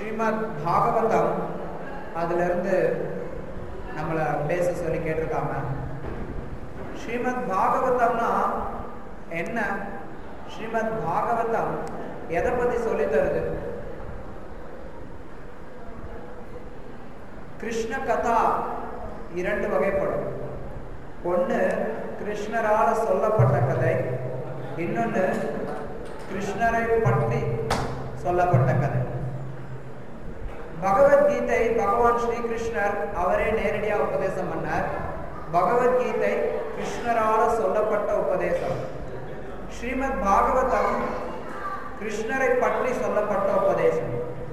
ஸ்ரீமத் பாகவதம் அதிலிருந்து நம்மளை பேச சொல்லி கேட்டிருக்காங்க ஸ்ரீமத் பாகவதம்னா என்ன ஸ்ரீமத் பாகவதம் எதை பத்தி சொல்லி தருது கிருஷ்ண கதா இரண்டு வகைப்படும் ஒன்று கிருஷ்ணரால் சொல்லப்பட்ட கதை இன்னொன்று கிருஷ்ணரை பற்றி சொல்லப்பட்ட கதை பகவத்கீதை பகவான் ஸ்ரீகிருஷ்ணர் அவரே நேரடியாக உபதேசம் பண்ணார் பகவத்கீதை கிருஷ்ணரால சொல்லப்பட்ட உபதேசம் ஸ்ரீமத் பாகவதம் கிருஷ்ணரை பற்றி சொல்லப்பட்ட உபதேசம்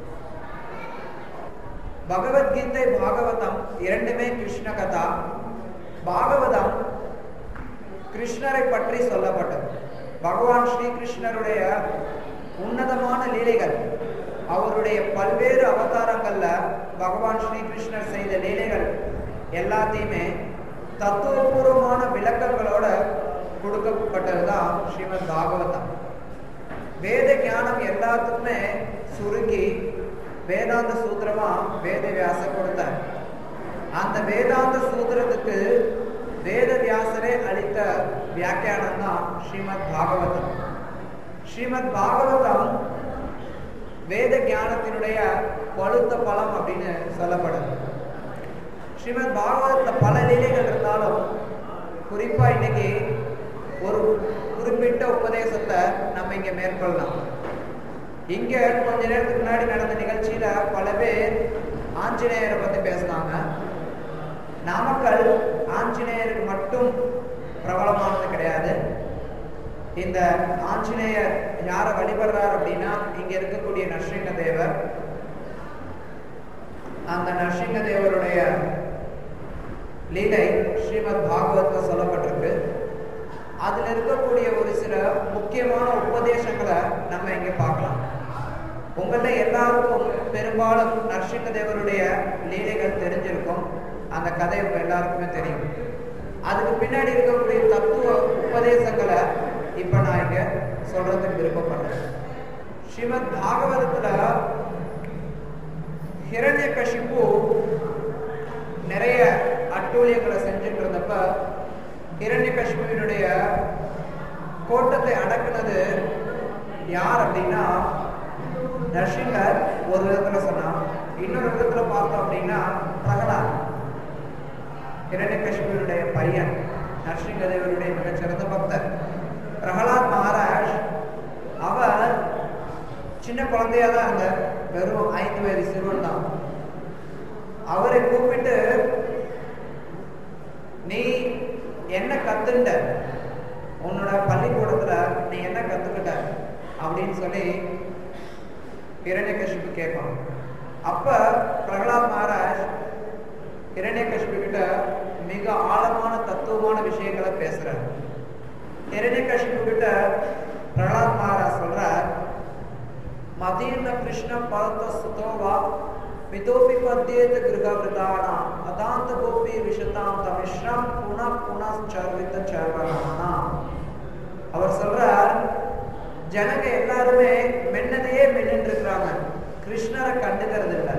பகவத்கீதை பாகவதம் இரண்டுமே கிருஷ்ண கதா பாகவதம் கிருஷ்ணரை பற்றி சொல்லப்பட்டது பகவான் ஸ்ரீகிருஷ்ணருடைய உன்னதமான லீலைகள் அவருடைய பல்வேறு அவதாரங்கள்ல பகவான் ஸ்ரீகிருஷ்ணர் செய்த லீலைகள் எல்லாத்தையுமே தத்துவபூர்வமான விளக்கங்களோட கொடுக்கப்பட்டதுதான் ஸ்ரீமத் பாகவதம் வேத ஞானம் எல்லாத்துக்குமே சுருக்கி வேதாந்த சூத்திரமா வேத வியாசர் கொடுத்தார் அந்த வேதாந்த சூத்திரத்துக்கு வேத வியாசரே அளித்த வியாக்கியானம் தான் ஸ்ரீமத் பாகவதம் ஸ்ரீமத் பாகவதம் வேத ஞானத்தினுடைய பழுத்த பழம் அப்படின்னு சொல்லப்படுது ஸ்ரீமத் பாகவதத்துல பல லீலைகள் இருந்தாலும் குறிப்பா இன்னைக்கு ஒரு குறிப்பிட்ட உபதேசத்தை நம்ம இங்க மேற்கொள்ளலாம் இங்க கொஞ்ச நேரத்துக்கு முன்னாடி நடந்த நிகழ்ச்சியில பல பேர் ஆஞ்சநேயரை பத்தி பேசினாங்க நாமக்கல் ஆஞ்சநேயருக்கு மட்டும் பிரபலமானது கிடையாது இந்த ஆஞ்சநேயர் யாரை வழிபடுறார் அப்படின்னா இங்க இருக்கக்கூடிய நரசிங்க தேவர் அந்த நரசிங்க தேவருடைய லீலை ஸ்ரீமத் பாகவத்ல சொல்லப்பட்டிருக்கு அதுல இருக்கக்கூடிய ஒரு சில முக்கியமான உபதேசங்களை நம்ம இங்க பார்க்கலாம் உங்கள எல்லாருக்கும் பெரும்பாலும் நரசிங்க தேவருடைய லீலைகள் தெரிஞ்சிருக்கும் அந்த கதை உங்க எல்லாருக்குமே தெரியும் அதுக்கு பின்னாடி இருக்கக்கூடிய தத்துவ உபதேசங்களை இப்ப நான் இங்க சொல்றதுக்கு விருப்பப்படுறேன் ஸ்ரீமத் பாகவதத்துல ஹிரண்ய கஷிப்பு நிறைய அட்டூழியங்களை செஞ்சுட்டு இருந்தப்ப ஹிரண்ய கஷ்மீருடைய கோட்டத்தை அடக்குனது யார் அப்படின்னா நரசிங்கர் ஒரு விதத்துல சொன்னான் இன்னொரு விதத்துல பார்த்தோம் அப்படின்னா பிரகலாத் ஹிரண்ய கஷ்மீருடைய பையன் நரசிங்க தேவருடைய மிகச்சிறந்த பக்தர் பிரகலாத் மகாராஜ் அவர் சின்ன குழந்தையா தான் இருந்தார் வெறும் ஐந்து வயது சிறுவன் தான் அவரை கூப்பிட்டு நீ என்ன கத்துண்ட உன்னோட பள்ளிக்கூடத்துல நீ என்ன கத்துக்கிட்ட அப்படின்னு சொல்லி இரண்யகசிப்பு கேட்பான் அப்ப பிரகலாத் மகாராஜ் இரண்யகசிப்பு கிட்ட மிக ஆழமான தத்துவமான விஷயங்களை பேசுறார் இரண்யகசிப்பு கிட்ட பிரகலாத் மகாராஜ் சொல்றார் மதீர்ண கிருஷ்ண பரத சுதோவா மிதோபி பத்தியேத கிருகவிருதானா அதாந்த கோபி விஷதாம் தமிஷ்ரம் புன புன சர்வித சர்வணானா அவர் சொல்றார் ஜனங்க எல்லாருமே மென்னதையே மென்னு இருக்கிறாங்க கிருஷ்ணரை கண்டுக்கிறது இல்லை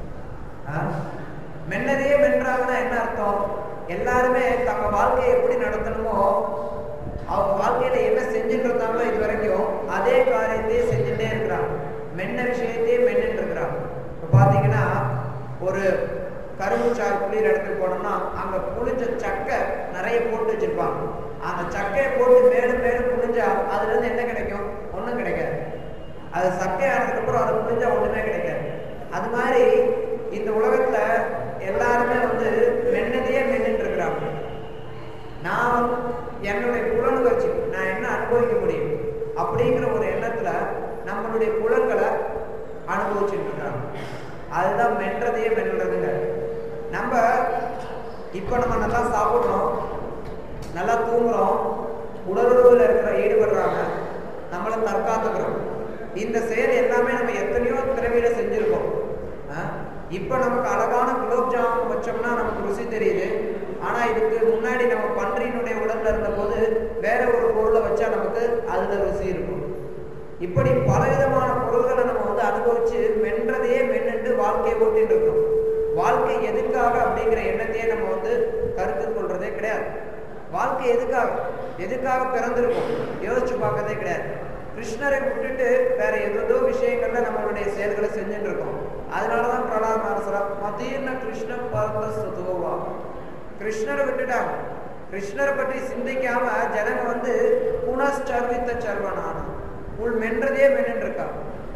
மென்னதையே மென்றாங்கன்னா என்ன அர்த்தம் எல்லாருமே தங்க வாழ்க்கையை எப்படி நடத்தணுமோ அவங்க வாழ்க்கையில என்ன செஞ்சுட்டு இருந்தாங்களோ இது வரைக்கும் அதே காரியத்தையே செஞ்சுட்டே இருக்கிறாங்க மென்ன விஷயத்தையே மென்னு இருக்கிறாங்க இப்போ பார்த்தீங்கன்னா ஒரு கரும்பு சாறு புளியிற இடத்துக்கு போனோம்னா அங்க புளிஞ்ச சக்கை நிறைய போட்டு வச்சிருப்பாங்க அந்த சக்கையை போட்டு மேலும் மேலும் புளிஞ்சா அதுல இருந்து என்ன கிடைக்கும் ஒன்றும் கிடைக்காது அது சக்கை ஆனதுக்கு அப்புறம் அது புளிஞ்சா ஒண்ணுமே கிடைக்காது அது மாதிரி இந்த உலகத்துல எல்லாருமே வந்து மென்னதையே மென்னுட்டு இருக்கிறாங்க நான் என்னுடைய புலன் வச்சு நான் என்ன அனுபவிக்க முடியும் அப்படிங்கிற ஒரு எண்ணத்துல நம்மளுடைய புலன்களை அனுபவிச்சுட்டு இருக்காங்க அதுதான் மென்றதையே மென்றதுங்க நம்ம இப்ப நம்ம நல்லா சாப்பிடுறோம் நல்லா தூங்குறோம் உடலுறவுல இருக்கிற ஈடுபடுறாங்க நம்மளை தற்காத்துக்கிறோம் இந்த செயல் எல்லாமே நம்ம எத்தனையோ திறமையில செஞ்சிருக்கோம் இப்ப நமக்கு அழகான குலோப் ஜாமுன் வச்சோம்னா நமக்கு ருசி தெரியுது ஆனா இதுக்கு முன்னாடி நம்ம பன்றியினுடைய உடல்ல இருந்த போது வேற ஒரு பொருளை வச்சா நமக்கு அதுல ருசி இருக்கும் இப்படி பலவிதமான பொருள்களை நம்ம வந்து வந்து அனுபவிச்சு மென்றதையே மென்னுட்டு வாழ்க்கையை ஓட்டிட்டு இருக்கோம் வாழ்க்கை எதுக்காக அப்படிங்கிற எண்ணத்தையே நம்ம வந்து கருத்தில் கொள்றதே கிடையாது வாழ்க்கை எதுக்காக எதுக்காக பிறந்திருக்கோம் யோசிச்சு பார்க்கறதே கிடையாது கிருஷ்ணரை விட்டுட்டு வேற ஏதோ விஷயங்கள்ல நம்மளுடைய செயல்களை செஞ்சுட்டு இருக்கோம் அதனாலதான் பிரகலாத் மகாராஜா மதீர்ண கிருஷ்ண பரந்த சுதுவா கிருஷ்ணரை விட்டுட்டாங்க கிருஷ்ணரை பற்றி சிந்திக்காம ஜனங்க வந்து புனஸ்சர்வித்த சர்வனான உள் மென்றதே மென்னு இருக்காங்க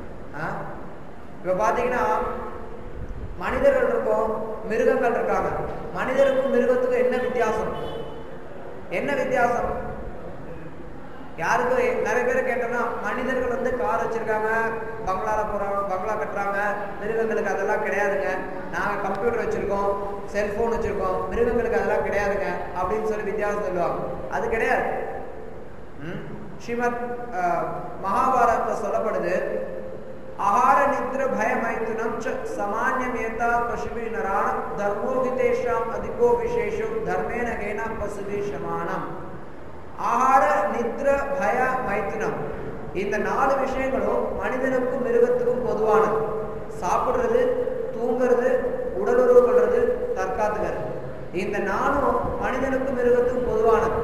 இப்ப பாத்தீங்கன்னா மனிதர்கள் இருக்கும் மிருகங்கள் இருக்காங்க மனிதருக்கும் மிருகத்துக்கும் என்ன வித்தியாசம் என்ன வித்தியாசம் யாருக்கு நிறைய பேர் கேட்டோம்னா மனிதர்கள் வந்து கார் வச்சிருக்காங்க பங்களால போறாங்க பங்களா கட்டுறாங்க மிருகங்களுக்கு அதெல்லாம் கிடையாதுங்க நாங்க கம்ப்யூட்டர் வச்சிருக்கோம் செல்போன் வச்சிருக்கோம் மிருகங்களுக்கு அதெல்லாம் கிடையாதுங்க அப்படின்னு சொல்லி வித்தியாசம் சொல்லுவாங்க அது கிடையாது ஸ்ரீமத் மகாபாரதத்தில் சொல்லப்படுது ஆಹಾರ ನಿದ್ರ ಭಯ ಮೈಥುನಂ ಚ ಸಾಮಾನ್ಯಮೇತ ಪಶುಭಿ ನರಾಣ ಧರ್ಮೋಹಿತೇಷಾಂ ಅಧಿಕೋ ವಿಶೇಷೋ ಧರ್ಮೇಣ ಗೇನ ಪಶುಭಿ ಶಮಾನಂ ஆகார நித்ர பய மைத்துனம் இந்த நாலு விஷயங்களும் மனிதனுக்கும் மிருகத்துக்கும் பொதுவானது சாப்பிடுறது தூங்குறது உடலுறவு கொள்றது தற்காத்துக்கிறது இந்த நாளும் மனிதனுக்கும் மிருகத்துக்கும் பொதுவானது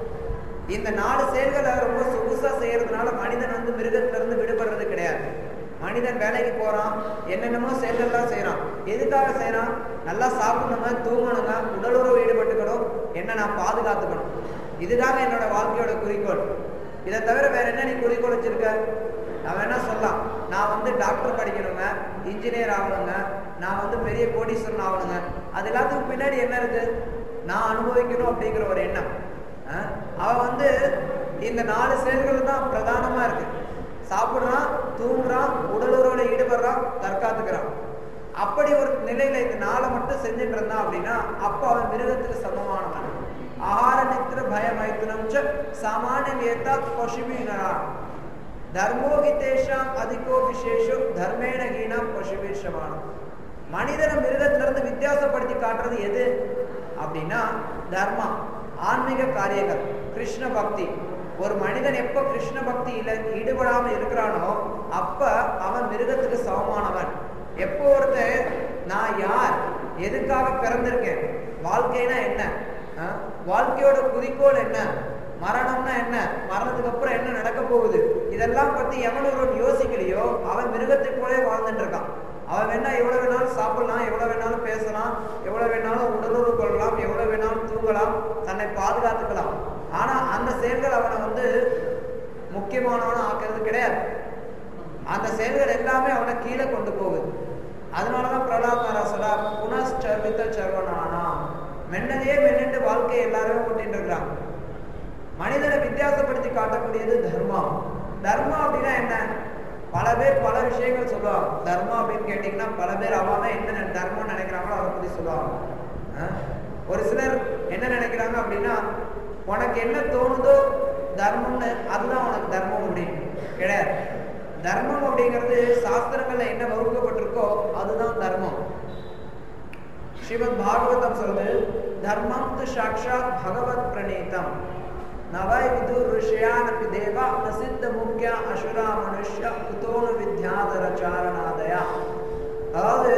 இந்த நாலு செயல்களை ரொம்ப சொகுசா செய்யறதுனால மனிதன் வந்து மிருகத்துல இருந்து விடுபடுறது கிடையாது மனிதன் வேலைக்கு போறான் என்னென்னமோ செயல்கள்லாம் செய்யறான் எதுக்காக செய்யறான் நல்லா சாப்பிடணுங்க தூங்கணுங்க உடலுறவு ஈடுபட்டுக்கணும் என்ன நான் பாதுகாத்துக்கணும் இதுதாங்க என்னோட வாழ்க்கையோட குறிக்கோள் இதை தவிர வேற என்ன நீ குறிக்கோள் வச்சிருக்க நான் வேணா சொல்லலாம் நான் வந்து டாக்டர் படிக்கணுங்க இன்ஜினியர் ஆகணுங்க நான் வந்து பெரிய கோடீஸ்வரன் ஆகணுங்க அது எல்லாத்துக்கும் பின்னாடி என்ன இருக்கு நான் அனுபவிக்கணும் அப்படிங்கிற ஒரு எண்ணம் அவன் வந்து இந்த நாலு செயல்கள் தான் பிரதானமா இருக்கு சாப்பிடுறான் தூங்குறான் உடலுறவுல ஈடுபடுறான் தற்காத்துக்கிறான் அப்படி ஒரு நிலையில இந்த நாளை மட்டும் செஞ்சுட்டு இருந்தான் அப்படின்னா அப்ப அவன் மிருகத்துக்கு சமமானவன் ஆಹಾರ ನಿತ್ರ ಭಯ ಮೈಥುನಂ ಚ ಸಾಮಾನ್ಯ ಏತ ಪಶುಭಿ ನರಾಣ தர்மோகிதேஷாம் அதிகோ விசேஷம் தர்மேண கீணம் பசுபி சமானம் மனிதனை மிருகத்திலிருந்து வித்தியாசப்படுத்தி காட்டுறது எது அப்படின்னா தர்மம் ஆன்மீக காரியங்கள் கிருஷ்ண பக்தி ஒரு மனிதன் எப்ப கிருஷ்ண பக்தியில ஈடுபடாம இருக்கிறானோ அப்ப அவன் மிருகத்துக்கு சமமானவன் எப்போ ஒருத்தர் நான் யார் எதுக்காக பிறந்திருக்கேன் வாழ்க்கைனா என்ன வாழ்க்கையோட குறிக்கோள் என்ன மரணம்னா என்ன மரணத்துக்கு அப்புறம் என்ன நடக்க போகுது இதெல்லாம் பத்தி எவன் ஒருவன் யோசிக்கலையோ அவன் மிருகத்தை போலே வாழ்ந்துட்டு இருக்கான் அவன் வேணா எவ்வளவு வேணாலும் சாப்பிடலாம் எவ்வளவு வேணாலும் பேசலாம் எவ்வளவு வேணாலும் உடலுறவு கொள்ளலாம் எவ்வளவு வேணாலும் தூங்கலாம் தன்னை பாதுகாத்துக்கலாம் ஆனா அந்த செயல்கள் அவனை வந்து முக்கியமானவன ஆக்குறது கிடையாது அந்த செயல்கள் எல்லாமே அவனை கீழே கொண்டு போகுது அதனாலதான் பிரலாத் மகாராசலா புனஸ்சர்வித்த சர்வனானா மென்னதையே மென்னிட்டு வாழ்க்கையை எல்லாருமே ஓட்டிட்டு இருக்கிறாங்க மனிதனை வித்தியாசப்படுத்தி காட்டக்கூடியது தர்மம் தர்மம் அப்படின்னா என்ன பல பேர் பல விஷயங்கள் சொல்லுவாங்க தர்மம் அப்படின்னு கேட்டீங்கன்னா பல பேர் அவன் என்ன தர்மம் நினைக்கிறாங்களோ அதை பத்தி சொல்லுவாங்க ஒரு சிலர் என்ன நினைக்கிறாங்க அப்படின்னா உனக்கு என்ன தோணுதோ தர்மம்னு அதுதான் உனக்கு தர்மம் அப்படின்னு கிடையாது தர்மம் அப்படிங்கிறது சாஸ்திரங்கள்ல என்ன வகுக்கப்பட்டிருக்கோ அதுதான் தர்மம் ஸ்ரீமத் பாகவதம் சொல்லுது தர்மம் து சாட்சாத் பகவத் பிரணீதம் நவை விதுர் ரிஷயானபி தேவா பிரசித்த முக்கிய அசுரா மனுஷ்ய குதோனு வித்யாதர சாரணாதயா அதாவது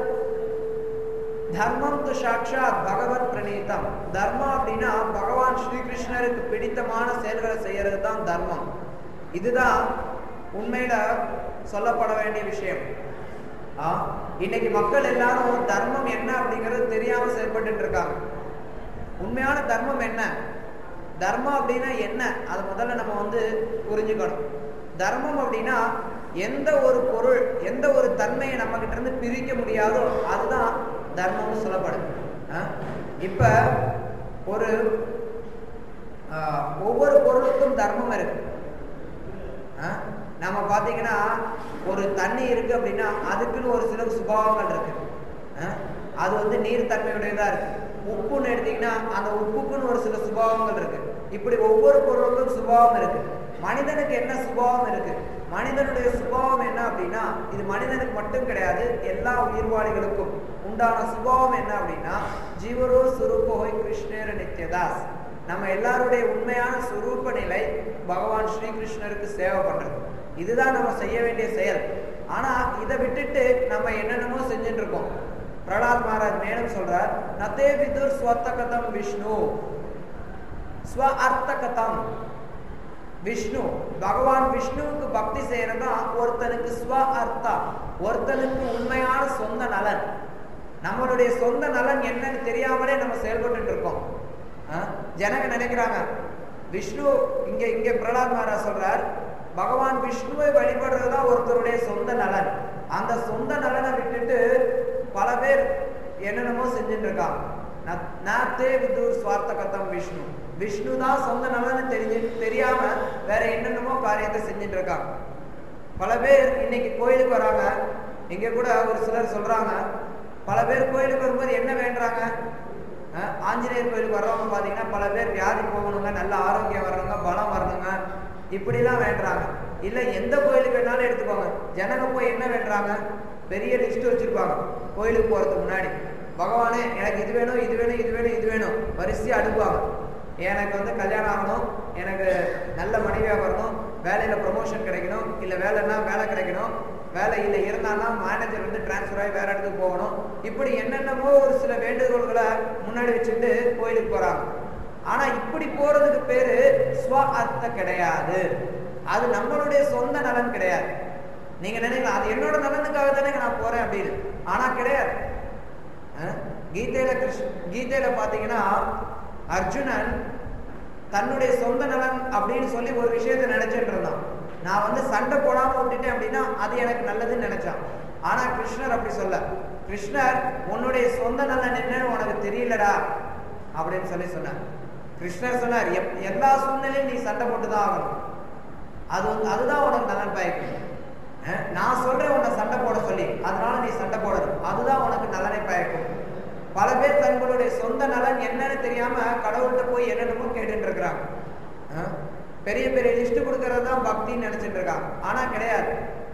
தர்மம் து சாட்சாத் பகவத் பிரணீதம் தர்மம் அப்படின்னா பகவான் ஸ்ரீகிருஷ்ணருக்கு பிடித்தமான செயல்களை செய்யறது தான் தர்மம் இதுதான் உண்மையில சொல்லப்பட வேண்டிய விஷயம் இன்னைக்கு மக்கள் எல்லாரும் தர்மம் என்ன அப்படிங்கிறது தெரியாம செயல்பட்டு இருக்காங்க உண்மையான தர்மம் என்ன தர்மம் அப்படின்னா என்ன அது முதல்ல நம்ம வந்து புரிஞ்சுக்கணும் தர்மம் அப்படின்னா எந்த ஒரு பொருள் எந்த ஒரு தன்மையை நம்ம கிட்ட இருந்து பிரிக்க முடியாதோ அதுதான் தர்மம்னு சொல்லப்படுது இப்ப ஒரு ஒவ்வொரு பொருளுக்கும் தர்மம் இருக்கு நம்ம பாத்தீங்கன்னா ஒரு தண்ணி இருக்கு அப்படின்னா அதுக்குன்னு ஒரு சில சுபாவங்கள் இருக்கு அது வந்து நீர் தன்மையுடையதா இருக்கு உப்புன்னு எடுத்தீங்கன்னா அந்த உப்புக்குன்னு ஒரு சில சுபாவங்கள் இருக்கு இப்படி ஒவ்வொரு பொருளுக்கும் சுபாவம் இருக்கு மனிதனுக்கு என்ன சுபாவம் இருக்கு மனிதனுடைய சுபாவம் என்ன அப்படின்னா இது மனிதனுக்கு மட்டும் கிடையாது எல்லா உயிர்வாளிகளுக்கும் உண்டான சுபாவம் என்ன அப்படின்னா ஜீவரோ சுரூபோய் கிருஷ்ணேர நித்யதாஸ் நம்ம எல்லாருடைய உண்மையான சுரூப நிலை பகவான் ஸ்ரீகிருஷ்ணருக்கு சேவை பண்றது இதுதான் நம்ம செய்ய வேண்டிய செயல் ஆனா இதை விட்டுட்டு நம்ம என்னென்னமோ செஞ்சுட்டு இருக்கோம் பிரகலாத் மகாராஜ் மேலும் சொல்றார் நத்தே விதுர் ஸ்வத்த கதம் விஷ்ணு ஸ்வ அர்த்த கதம் விஷ்ணு பகவான் விஷ்ணுவுக்கு பக்தி செய்யறதா ஒருத்தனுக்கு ஸ்வ அர்த்தா ஒருத்தனுக்கு உண்மையான சொந்த நலன் நம்மளுடைய சொந்த நலன் என்னன்னு தெரியாமலே நம்ம செயல்பட்டு இருக்கோம் ஜனங்க நினைக்கிறாங்க விஷ்ணு இங்க இங்க பிரகலாத் மகாராஜ் சொல்றார் பகவான் விஷ்ணுவை வழிபடுறதுதான் ஒருத்தருடைய சொந்த நலன் அந்த சொந்த நலனை விட்டுட்டு பல பேர் என்னென்னமோ செஞ்சுட்டு இருக்காங்க நாத்தே விதூர் சுவார்த்த கதம் விஷ்ணு விஷ்ணு தான் சொந்த நலன்னு தெரிஞ்சு தெரியாம வேற என்னென்னமோ காரியத்தை செஞ்சுட்டு இருக்காங்க பல பேர் இன்னைக்கு கோயிலுக்கு வராங்க இங்க கூட ஒரு சிலர் சொல்றாங்க பல பேர் கோயிலுக்கு வரும்போது என்ன வேண்டுறாங்க ஆஞ்சநேயர் கோயிலுக்கு வர்றவங்க பாத்தீங்கன்னா பல பேர் வியாதி போகணுங்க நல்ல ஆரோக்கியம் வரணுங்க பலம் வரணுங்க இப்படிலாம் வேண்டுறாங்க இல்ல எந்த கோயிலுக்கு வேணாலும் எடுத்துக்கோங்க ஜனங்க போய் என்ன வேண்டுறாங்க பெரிய லிஸ்ட் வச்சிருப்பாங்க கோயிலுக்கு போறதுக்கு முன்னாடி பகவானே எனக்கு இது வேணும் இது வேணும் இது வேணும் இது வேணும் வரிசையா அனுப்புவாங்க எனக்கு வந்து கல்யாணம் ஆகணும் எனக்கு நல்ல மனைவியா வரணும் வேலையில ப்ரொமோஷன் கிடைக்கணும் இல்ல வேலைன்னா வேலை கிடைக்கணும் வேலை இல்லை இருந்தான்னா மேனேஜர் வந்து டிரான்ஸ்ஃபர் ஆகி வேற இடத்துக்கு போகணும் இப்படி என்னென்னமோ ஒரு சில வேண்டுகோள்களை முன்னாடி வச்சுட்டு கோயிலுக்கு போறாங்க ஆனா இப்படி போறதுக்கு பேரு ஸ்வ அர்த்த கிடையாது அது நம்மளுடைய சொந்த நலன் கிடையாது நீங்க நினைக்கலாம் அது என்னோட நலனுக்காக தானே நான் போறேன் அப்படின்னு ஆனா கிடையாது கீதையில கிருஷ்ண கீதையில பாத்தீங்கன்னா அர்ஜுனன் தன்னுடைய சொந்த நலன் அப்படின்னு சொல்லி ஒரு விஷயத்த நினைச்சிட்டு இருந்தான் நான் வந்து சண்டை போடாம விட்டுட்டேன் அப்படின்னா அது எனக்கு நல்லதுன்னு நினைச்சான் ஆனா கிருஷ்ணர் அப்படி சொல்ல கிருஷ்ணர் உன்னுடைய சொந்த நலன் என்னன்னு உனக்கு தெரியலடா அப்படின்னு சொல்லி சொன்னார் கிருஷ்ணர் சொன்னார் எல்லா சூழ்நிலையும் நீ சண்டை போட்டுதான் ஆகணும் அது அதுதான் உனக்கு நலன் பயக்கும் நான் சொல்றேன் உன்னை சண்டை போட சொல்லி அதனால நீ சண்டை போடணும் அதுதான் உனக்கு நலனை பயக்கும் பல பேர் தங்களுடைய சொந்த நலன் என்னன்னு தெரியாம கடவுள்கிட்ட போய் என்னென்னமோ கேட்டுட்டு இருக்கிறாங்க பெரிய பெரிய லிஸ்ட் கொடுக்கறது தான் பக்தின்னு நினைச்சிட்டு இருக்காங்க ஆனா கிடையாது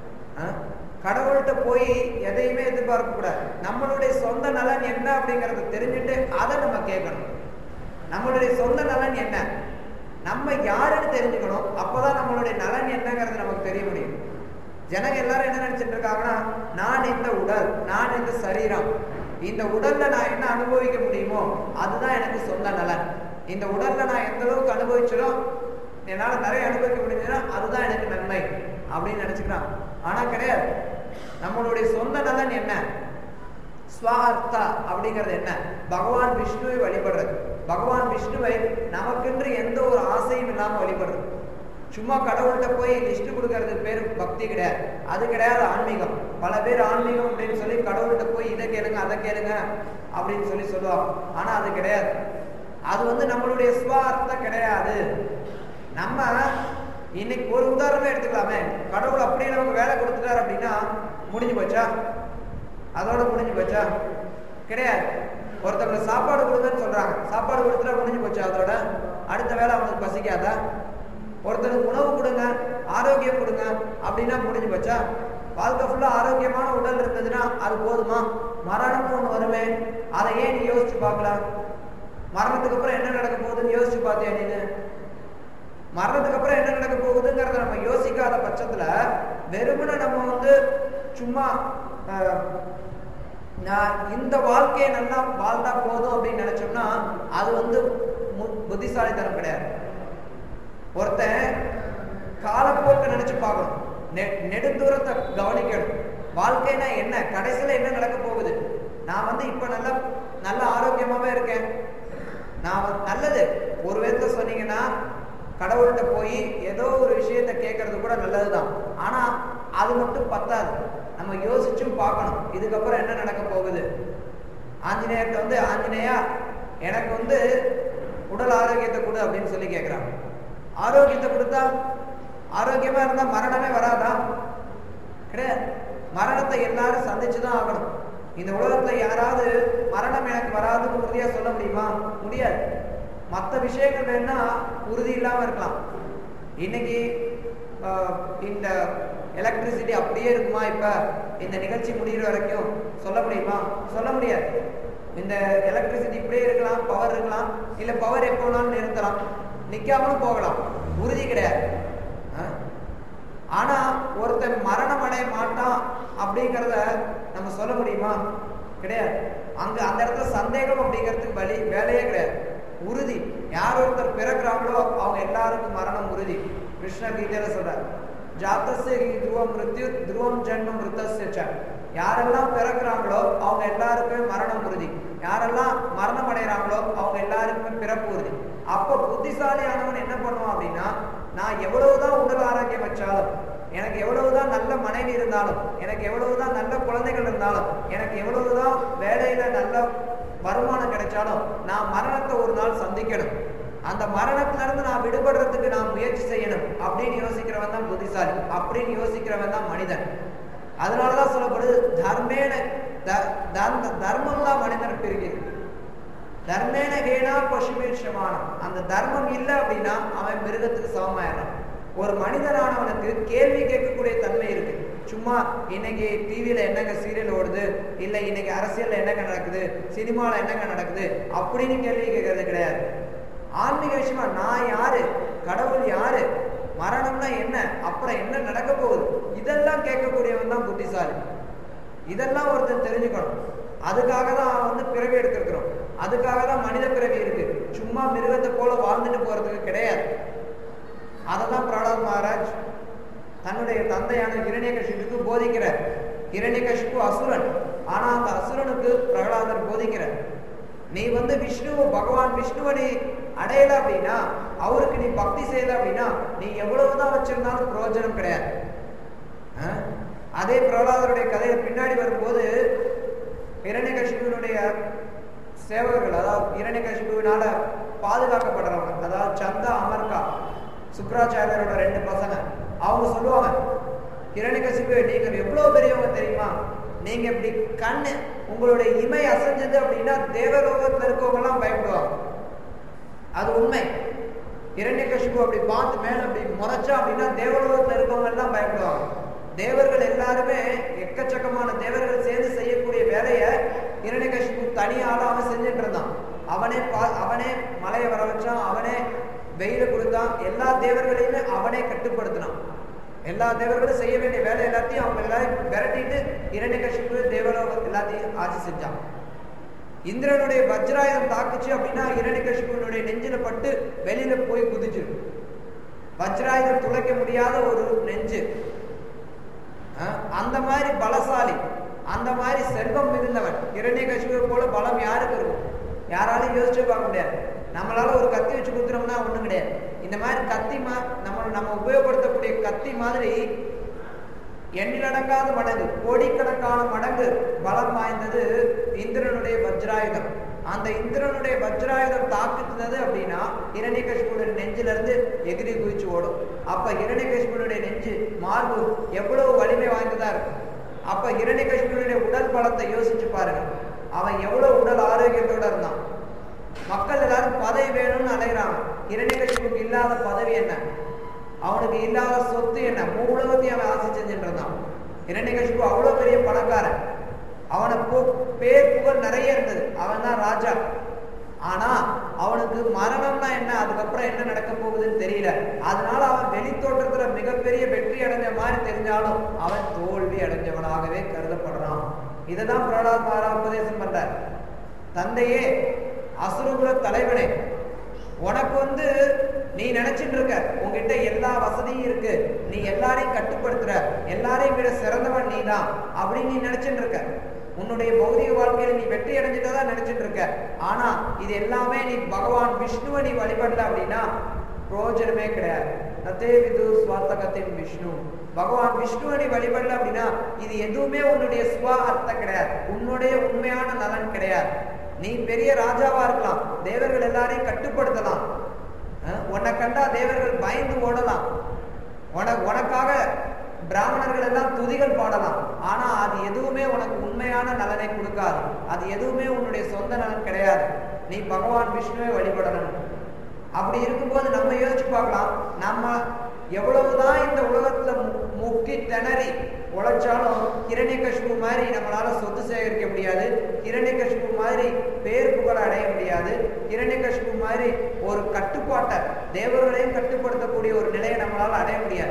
கடவுள்கிட்ட போய் எதையுமே எதிர்பார்க்க கூடாது நம்மளுடைய சொந்த நலன் என்ன அப்படிங்கறத தெரிஞ்சுட்டு அதை நம்ம கேட்கணும் நம்மளுடைய சொந்த நலன் என்ன நம்ம யாருன்னு தெரிஞ்சுக்கணும் அப்பதான் நம்மளுடைய நலன் என்னங்கிறது நமக்கு தெரிய முடியும் ஜனங்க எல்லாரும் என்ன நினைச்சிட்டு இருக்காங்கன்னா நான் இந்த உடல் நான் இந்த சரீரம் இந்த உடல்ல நான் என்ன அனுபவிக்க முடியுமோ அதுதான் எனக்கு சொந்த நலன் இந்த உடல்ல நான் எந்த அளவுக்கு அனுபவிச்சனோ என்னால நிறைய அனுபவிக்க முடிஞ்சதுன்னா அதுதான் எனக்கு நன்மை அப்படின்னு நினைச்சுக்கிறான் ஆனா கிடையாது நம்மளுடைய சொந்த நலன் என்ன ஸ்வார்த்தா அப்படிங்கிறது என்ன பகவான் விஷ்ணுவை வழிபடுறது பகவான் விஷ்ணுவை நமக்கென்று எந்த ஒரு ஆசையும் இல்லாம வழிபடுறது சும்மா கடவுள்கிட்ட போய் லிஸ்ட் கொடுக்கறது பேர் பக்தி கிடையாது அது கிடையாது ஆன்மீகம் பல பேர் ஆன்மீகம் அப்படின்னு சொல்லி கடவுள்கிட்ட போய் இதை கேளுங்க அதை கேளுங்க அப்படின்னு சொல்லி சொல்லுவாங்க ஆனா அது கிடையாது அது வந்து நம்மளுடைய சுவார்த்தம் கிடையாது நம்ம இன்னைக்கு ஒரு உதாரணமே எடுத்துக்கலாமே கடவுள் அப்படியே நமக்கு வேலை கொடுத்துட்டார் அப்படின்னா முடிஞ்சு போச்சா அதோட முடிஞ்சு போச்சா கிடையாது ஒருத்தவங்களுக்கு சாப்பாடு கொடுங்கன்னு சொல்றாங்க சாப்பாடு கொடுத்துட்டா முடிஞ்சு போச்சா அதோட அடுத்த வேலை அவனுக்கு பசிக்காதா ஒருத்தனுக்கு உணவு கொடுங்க ஆரோக்கியம் கொடுங்க அப்படின்னா முடிஞ்சு போச்சா வாழ்க்கை ஃபுல்லா ஆரோக்கியமான உடல் இருந்ததுன்னா அது போதுமா மரணம்னு ஒண்ணு வருமே அதை ஏன் நீ யோசிச்சு பார்க்கலாம் மரணத்துக்கு அப்புறம் என்ன நடக்க போகுதுன்னு யோசிச்சு பார்த்தியா நீனு மரணத்துக்கு அப்புறம் என்ன நடக்க போகுதுங்கிறத நம்ம யோசிக்காத பட்சத்துல வெறுமனை நம்ம வந்து சும்மா நான் இந்த வாழ்க்கையை நல்லா வாழ்ந்தா போதும் அப்படின்னு நினைச்சோம்னா அது வந்து புத்திசாலித்தனம் கிடையாது ஒருத்தன் காலப்போக்க நினைச்சு பார்க்கணும் நெடுந்தூரத்தை கவனிக்கணும் வாழ்க்கைனா என்ன கடைசியில என்ன நடக்க போகுது நான் வந்து இப்ப நல்லா நல்ல ஆரோக்கியமாவே இருக்கேன் நான் நல்லது ஒரு விதத்தை சொன்னீங்கன்னா கடவுள்கிட்ட போய் ஏதோ ஒரு விஷயத்த கேட்கறது கூட நல்லதுதான் ஆனா அது மட்டும் பத்தாது நம்ம யோசிச்சும் பார்க்கணும் இதுக்கப்புறம் என்ன நடக்க போகுது ஆஞ்சநேயர்கிட்ட வந்து ஆஞ்சநேயா எனக்கு வந்து உடல் ஆரோக்கியத்தை கொடு அப்படின்னு சொல்லி கேட்கிறான் ஆரோக்கியத்தை கொடுத்தா ஆரோக்கியமா இருந்தா மரணமே வராதா கிடையாது மரணத்தை எல்லாரும் சந்திச்சுதான் ஆகணும் இந்த உலகத்துல யாராவது மரணம் எனக்கு வராதுன்னு உறுதியா சொல்ல முடியுமா முடியாது மற்ற விஷயங்கள் வேணா உறுதி இல்லாம இருக்கலாம் இன்னைக்கு இந்த எலக்ட்ரிசிட்டி அப்படியே இருக்குமா இப்ப இந்த நிகழ்ச்சி முடிகிற வரைக்கும் சொல்ல முடியுமா சொல்ல முடியாது இந்த எலக்ட்ரிசிட்டி இப்படியே இருக்கலாம் பவர் இருக்கலாம் இல்ல பவர் எப்போ வேணாலும் நிறுத்தலாம் நிக்காமலும் போகலாம் உறுதி கிடையாது ஆனா ஒருத்தன் மரணம் அடைய மாட்டான் அப்படிங்கிறத நம்ம சொல்ல முடியுமா கிடையாது அங்க அந்த இடத்துல சந்தேகம் அப்படிங்கிறதுக்கு வழி வேலையே கிடையாது உறுதி யார் ஒருத்தர் பிறக்கிறாங்களோ அவங்க எல்லாருக்கும் மரணம் உறுதி கிருஷ்ண கீதையில சொல்றார் ஜாத்தஸ்ய ஹி துருவம் மிருத்யு துருவம் ஜென்மம் மிருத்தஸ்ய ச யாரெல்லாம் பிறக்கிறாங்களோ அவங்க எல்லாருக்குமே மரணம் உறுதி யாரெல்லாம் மரணம் அடைகிறாங்களோ அவங்க எல்லாருக்குமே பிறப்பு உறுதி அப்போ புத்திசாலியானவன் என்ன பண்ணுவான் அப்படின்னா நான் எவ்வளவுதான் உடல் ஆரோக்கியம் வச்சாலும் எனக்கு எவ்வளவுதான் நல்ல மனைவி இருந்தாலும் எனக்கு எவ்வளவுதான் நல்ல குழந்தைகள் இருந்தாலும் எனக்கு எவ்வளவுதான் வேலையில நல்ல வருமானம் கிடைச்சாலும் நான் மரணத்தை ஒரு நாள் சந்திக்கணும் அந்த மரணத்துல இருந்து நான் விடுபடுறதுக்கு நான் முயற்சி செய்யணும் அப்படின்னு யோசிக்கிறவன் தான் புத்திசாலி அப்படின்னு யோசிக்கிறவன் தான் மனிதன் அதனாலதான் சொல்லப்படுது தர்மேன தர்மம் தான் மனிதன் பிரிக்கிறது தர்மேன கேனா பசுமேஷமானம் அந்த தர்மம் இல்லை அப்படின்னா அவன் மிருகத்துக்கு சமமாயிடறான் ஒரு மனிதனானவனுக்கு கேள்வி கேட்கக்கூடிய தன்மை இருக்கு சும்மா இன்னைக்கு டிவியில என்னங்க சீரியல் ஓடுது இல்ல இன்னைக்கு அரசியல்ல என்னங்க நடக்குது சினிமால என்னங்க நடக்குது அப்படின்னு கேள்வி கேட்கறது கிடையாது ஆன்மீக விஷயமா நான் யாரு கடவுள் யாரு மரணம்னா என்ன அப்புறம் என்ன நடக்க போகுது இதெல்லாம் கேட்கக்கூடியவன் தான் புத்திசாலி இதெல்லாம் ஒருத்தன் தெரிஞ்சுக்கணும் அதுக்காக தான் வந்து பிறவி எடுத்திருக்கிறோம் அதுக்காக தான் மனித பிறவி இருக்கு சும்மா மிருகத்தை போல வாழ்ந்துட்டு போறதுக்கு கிடையாது அதெல்லாம் பிரகலாத் மகாராஜ் தன்னுடைய தந்தையான ஹிரண்யகஷிப்புக்கு போதிக்கிறார் ஹிரண்யகஷிப்பு அசுரன் ஆனா அந்த அசுரனுக்கு பிரகலாதர் போதிக்கிறார் நீ வந்து விஷ்ணு பகவான் விஷ்ணுவை நீ அடையல அப்படின்னா அவருக்கு நீ பக்தி செய்யல அப்படின்னா நீ எவ்வளவுதான் வச்சிருந்தாலும் பிரயோஜனம் கிடையாது அதே பிரகலாதருடைய கதையை பின்னாடி வரும்போது இரண்யகசிபுனுடைய சேவகர்கள் அதாவது இரண்யகசிபுவினால பாதுகாக்கப்படுறவங்க அதாவது சந்தா அமர்கா சுக்ராச்சாரியரோட ரெண்டு பசங்க அவங்க சொல்லுவாங்க இரண்யகசிபு நீங்க எவ்வளவு பெரியவங்க தெரியுமா நீங்க இப்படி கண்ணு உங்களுடைய இமை அசைஞ்சது அப்படின்னா தேவலோகத்துல இருக்கவங்க எல்லாம் பயப்படுவாங்க அது உண்மை இரண்யகசிபு அப்படி பார்த்து மேல அப்படி முறைச்சா அப்படின்னா தேவலோகத்துல இருக்கவங்க எல்லாம் பயப்படுவாங்க தேவர்கள் எல்லாருமே எக்கச்சக்கமான தேவர்கள் சேர்ந்து செய்யக்கூடிய வேலையை இரண்யகசிபு தனியால அவன் செஞ்சுட்டு இருந்தான் அவனே பா அவனே மலையை வர வச்சான் அவனே வெயில கொடுத்தான் எல்லா தேவர்களையுமே அவனே கட்டுப்படுத்தினான் எல்லா தேவர்களும் செய்ய வேண்டிய வேலை எல்லாத்தையும் அவங்க எல்லாரையும் விரட்டிட்டு இரண்யகசிபு தேவலோகம் எல்லாத்தையும் ஆட்சி செஞ்சான் இந்திரனுடைய வஜ்ராயுதம் தாக்குச்சு அப்படின்னா இரண்யகசிபுனுடைய நெஞ்சில பட்டு வெளியில போய் குதிச்சிடும் வஜ்ராயுதம் துளைக்க முடியாத ஒரு நெஞ்சு அந்த மாதிரி பலசாலி அந்த மாதிரி செல்வம் மிகுந்தவன் இரண்டே கசிவை போல பலம் யாருக்கு இருக்கும் யாராலையும் யோசிச்சு பார்க்க முடியாது நம்மளால ஒரு கத்தி வச்சு குத்துறோம்னா ஒண்ணும் கிடையாது இந்த மாதிரி கத்தி மா நம்ம நம்ம உபயோகப்படுத்தக்கூடிய கத்தி மாதிரி எண்ணிலடங்காத மடங்கு கோடிக்கணக்கான மடங்கு பலம் வாய்ந்தது இந்திரனுடைய வஜ்ராயுதம் அந்த இந்திரனுடைய வஜ்ராயுதம் தாக்குனது அப்படின்னா இரண்யகஷ்புடைய நெஞ்சில இருந்து எகிரி குதிச்சு ஓடும் அப்ப இரண்யகஷ்புடைய நெஞ்சு மார்பு எவ்வளவு வலிமை வாய்ந்ததா இருக்கும் அப்ப இரண்யகஷ்புடைய உடல் பலத்தை யோசிச்சு பாருங்க அவன் எவ்வளவு உடல் ஆரோக்கியத்தோட இருந்தான் மக்கள் எல்லாரும் பதவி வேணும்னு அலைகிறாங்க இரண்யகஷ்புக்கு இல்லாத பதவி என்ன அவனுக்கு இல்லாத சொத்து என்ன மூலவத்தையும் அவன் ஆசை செஞ்சுட்டு இருந்தான் இரண்யகஷ்பு அவ்வளவு பெரிய பணக்காரன் அவனுக்கு பேர் புகழ் நிறைய இருந்தது அவன் தான் ராஜா ஆனா அவனுக்கு மரணம்னா என்ன அதுக்கப்புறம் என்ன நடக்க போகுதுன்னு தெரியல அதனால அவன் வெளி தோற்றத்துல மிகப்பெரிய வெற்றி அடைஞ்ச மாதிரி தெரிஞ்சாலும் அவன் தோல்வி அடைஞ்சவனாகவே கருதப்படுறான் இததான் பிரகலாத் மாரா உபதேசம் பண்றார் தந்தையே அசுரகுல தலைவனே உனக்கு வந்து நீ நினைச்சிட்டு இருக்க உங்ககிட்ட எல்லா வசதியும் இருக்கு நீ எல்லாரையும் கட்டுப்படுத்துற எல்லாரையும் விட சிறந்தவன் நீ தான் அப்படின்னு நீ நினைச்சிட்டு இருக்க உன்னுடைய பௌதிக வாழ்க்கையில நீ வெற்றி அடைஞ்சிட்டதா நினைச்சிட்டு இருக்க ஆனா இது எல்லாமே நீ பகவான் விஷ்ணுவை நீ வழிபடல அப்படின்னா பிரயோஜனமே கிடையாது நத்தே விது சுவார்த்தகத்தின் விஷ்ணு பகவான் விஷ்ணுவை நீ வழிபடல அப்படின்னா இது எதுவுமே உன்னுடைய சுவ அர்த்தம் கிடையாது உன்னுடைய உண்மையான நலன் கிடையாது நீ பெரிய ராஜாவா இருக்கலாம் தேவர்கள் எல்லாரையும் கட்டுப்படுத்தலாம் உன்னை கண்டா தேவர்கள் பயந்து ஓடலாம் உனக்கு உனக்காக பிராமணர்கள் எல்லாம் துதிகள் பாடலாம் ஆனா அது எதுவுமே உனக்கு உண்மையான நலனை கொடுக்காது அது எதுவுமே உன்னுடைய சொந்த நலன் கிடையாது நீ பகவான் விஷ்ணுவை வழிபடணும் அப்படி இருக்கும்போது நம்ம யோசிச்சு பார்க்கலாம் நம்ம எவ்வளவுதான் இந்த உலகத்துல முக்கி திணறி உழைச்சாலும் இரண்யகஷ்பு மாதிரி நம்மளால சொத்து சேகரிக்க முடியாது இரண்யகஷ்பு மாதிரி பேர் புகழ அடைய முடியாது இரண்யகஷ்பு மாதிரி ஒரு கட்டுப்பாட்டை தேவர்களையும் கட்டுப்படுத்தக்கூடிய ஒரு நிலையை நம்மளால அடைய முடியாது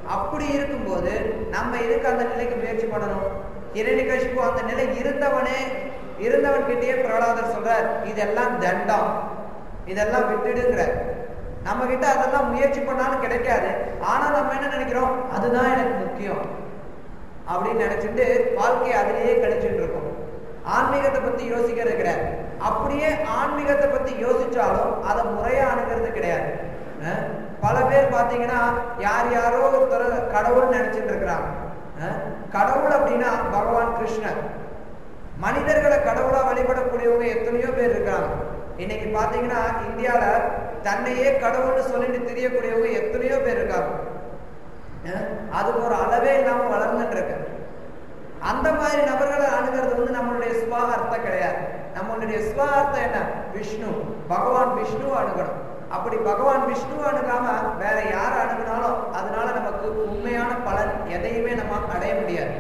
அப்படி இருக்கும்போது நம்ம எதுக்கு அந்த நிலைக்கு முயற்சி பண்ணணும் இரணிகசிப்பு அந்த நிலை இருந்தவனே இருந்தவன் கிட்டயே பிரகலாதர் சொல்றார் இதெல்லாம் தண்டம் இதெல்லாம் விட்டுடுங்கிற நம்ம கிட்ட அதெல்லாம் முயற்சி பண்ணாலும் கிடைக்காது ஆனா நம்ம என்ன நினைக்கிறோம் அதுதான் எனக்கு முக்கியம் அப்படின்னு நினைச்சிட்டு வாழ்க்கையை அதிலேயே கழிச்சுட்டு இருக்கோம் ஆன்மீகத்தை பத்தி யோசிக்கிறது கிடையாது அப்படியே ஆன்மீகத்தை பத்தி யோசிச்சாலும் அதை முறையா அணுகிறது கிடையாது அஹ் பல பேர் பாத்தீங்கன்னா யார் யாரோ ஒருத்தர் கடவுள் நினைச்சிட்டு இருக்கிறாங்க அஹ் கடவுள் அப்படின்னா பகவான் கிருஷ்ணர் மனிதர்களை கடவுளா வழிபடக்கூடியவங்க எத்தனையோ பேர் இருக்காங்க இன்னைக்கு பாத்தீங்கன்னா இந்தியால தன்னையே கடவுள்னு சொல்லிட்டு தெரியக்கூடியவங்க எத்தனையோ பேர் இருக்காங்க அஹ் அதுக்கு ஒரு அளவே இல்லாம வளர்ந்துட்டு இருக்கு அந்த மாதிரி நபர்களை அணுகிறது வந்து நம்மளுடைய சுவார்த்தம் கிடையாது நம்மளுடைய சுவார்த்தம் என்ன விஷ்ணு பகவான் விஷ்ணு அணுகணும் அப்படி பகவான் விஷ்ணு அணுகாம வேற யார் அணுகினாலும் அதனால நமக்கு உண்மையான பலன் எதையுமே நம்ம அடைய முடியாது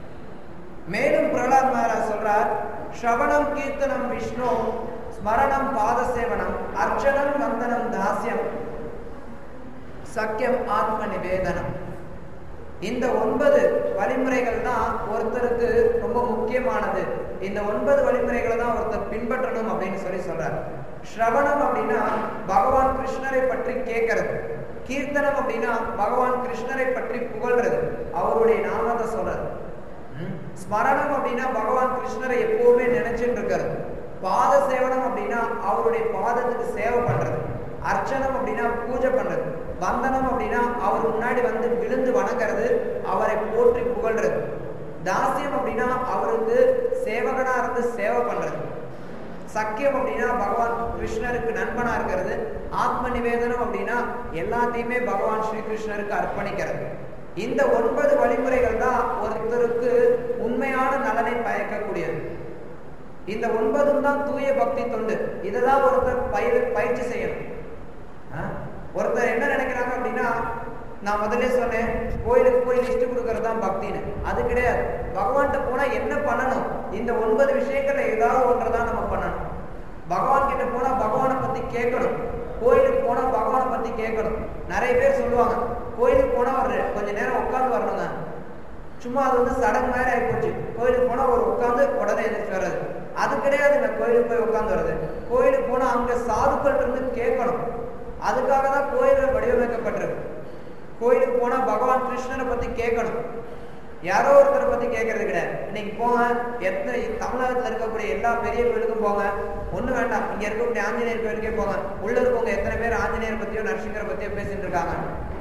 மேலும் பிரகலாத் மகாராஜ் சொல்றார் ஸ்ரவணம் கீர்த்தனம் விஷ்ணு ஸ்மரணம் பாதசேவனம் அர்ச்சனம் வந்தனம் தாசியம் சக்கியம் ஆத்ம நிவேதனம் இந்த ஒன்பது வழிமுறைகள் தான் ஒருத்தருக்கு ரொம்ப முக்கியமானது இந்த ஒன்பது வழிமுறைகளை தான் ஒருத்தர் பின்பற்றணும் அப்படின்னு சொல்லி சொல்றார் ஸ்ரவணம் அப்படின்னா பகவான் கிருஷ்ணரை பற்றி கேட்கறது கீர்த்தனம் அப்படின்னா பகவான் கிருஷ்ணரை பற்றி புகழ்றது அவருடைய நாமத்தை சொல்றது ம்? ஸ்மரணம் அப்படின்னா பகவான் கிருஷ்ணரை எப்பவுமே நினைச்சிட்டு இருக்கிறது பாத சேவனம் அப்படின்னா அவருடைய பாதத்துக்கு சேவை பண்றது அர்ச்சனம் அப்படின்னா பூஜை பண்றது வந்தனம் அப்படின்னா அவர் முன்னாடி வந்து விழுந்து வணங்குறது அவரை போற்றி புகழ்றது தாசியம் அப்படின்னா அவருக்கு சேவகனா இருந்து சேவை பண்றது சக்கியம் அப்படின்னா பகவான் கிருஷ்ணருக்கு நண்பனா இருக்கிறது ஆத்ம நிவேதனம் அப்படின்னா எல்லாத்தையுமே பகவான் ஸ்ரீ கிருஷ்ணருக்கு அர்ப்பணிக்கிறது இந்த ஒன்பது வழிமுறைகள் தான் ஒருத்தருக்கு உண்மையான நலனை பயக்கக்கூடியது இந்த ஒன்பதும் தான் தூய பக்தி தொண்டு இதெல்லாம் ஒருத்தர் பயிர் பயிற்சி செய்யணும் ஆ? ஒருத்தர் என்ன நினைக்கிறாங்க அப்படின்னா நான் முதல்ல சொன்னேன் கோயிலுக்கு போய் லிஸ்ட் கொடுக்கறது தான் பக்தின்னு அது கிடையாது பகவான்கிட்ட போனா என்ன பண்ணணும் இந்த ஒன்பது விஷயங்கள்ல ஏதாவது ஒன்றை தான் நம்ம பண்ணணும் பகவான் கிட்ட போனா பகவானை பத்தி கேட்கணும் கோயிலுக்கு போனா பகவானை பத்தி கேட்கணும் நிறைய பேர் சொல்லுவாங்க கோயிலுக்கு போனா ஒரு கொஞ்ச நேரம் உட்காந்து வரணுங்க சும்மா அது வந்து சடங்கு மாதிரி ஆகிப்போச்சு கோயிலுக்கு போனா ஒரு உட்காந்து உடனே எதிர்த்து வர்றது அது கிடையாதுங்க கோயிலுக்கு போய் உட்காந்து வர்றது கோயிலுக்கு போனா அங்க சாதுக்கள் இருந்து கேட்கணும் அதுக்காக தான் கோயில்கள் வடிவமைக்கப்பட்டிருக்கு கோயிலுக்கு போனா பகவான் கிருஷ்ணரை பத்தி கேட்கணும் யாரோ ஒருத்தரை பத்தி கேட்கறது கிடையாது இன்னைக்கு போங்க எத்தனை தமிழகத்துல இருக்கக்கூடிய எல்லா பெரிய கோயிலுக்கும் போங்க ஒண்ணு வேண்டாம் இங்க இருக்கக்கூடிய ஆஞ்சநேயர் கோயிலுக்கே போங்க உள்ள இருக்கவங்க எத்தனை பேர் ஆஞ்சநேயர் பத்தியோ நரசிங்கரை பத்தியோ பேசிட்டு இருக்காங்க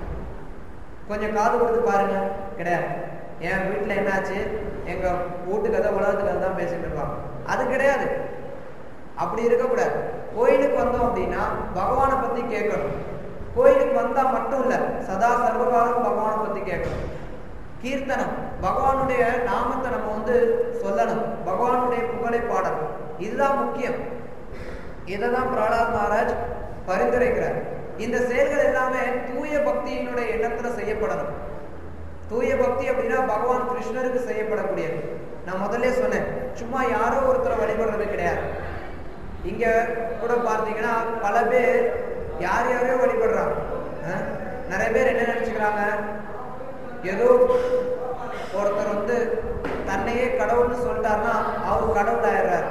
கொஞ்சம் காது கொடுத்து பாருங்க கிடையாது என் வீட்டுல என்னாச்சு எங்க வீட்டு கதை உலகத்து கதை தான் பேசிட்டு இருப்பாங்க அது கிடையாது அப்படி இருக்கக்கூடாது கோயிலுக்கு வந்தோம் அப்படின்னா பகவானை பத்தி கேட்கணும் கோயிலுக்கு வந்தா மட்டும் இல்ல சதா சர்வகாலம் பகவானை பத்தி கேட்கணும் கீர்த்தனம் பகவானுடைய நாமத்தை நம்ம வந்து சொல்லணும் பகவானுடைய புகழை பாடணும் இதுதான் முக்கியம் இதை தான் பிரகலாத் மகாராஜ் பரிந்துரைக்கிறார் இந்த செயல்கள் எல்லாமே தூய பக்தியினுடைய எண்ணத்துல செய்யப்படணும் தூய பக்தி அப்படின்னா பகவான் கிருஷ்ணருக்கு செய்யப்படக்கூடியது நான் முதல்ல சொன்னேன் சும்மா யாரோ ஒருத்தரை வழிபடுறது கிடையாது இங்க கூட பார்த்தீங்கன்னா பல பேர் யார் யாரையோ வழிபடுறாங்க அஹ்? நிறைய பேர் என்ன நினைச்சுக்கிறாங்க ஏதோ ஒருத்தர் வந்து தன்னையே கடவுள்னு சொல்லிட்டாருன்னா அவர் கடவுள் ஆயிடுறாரு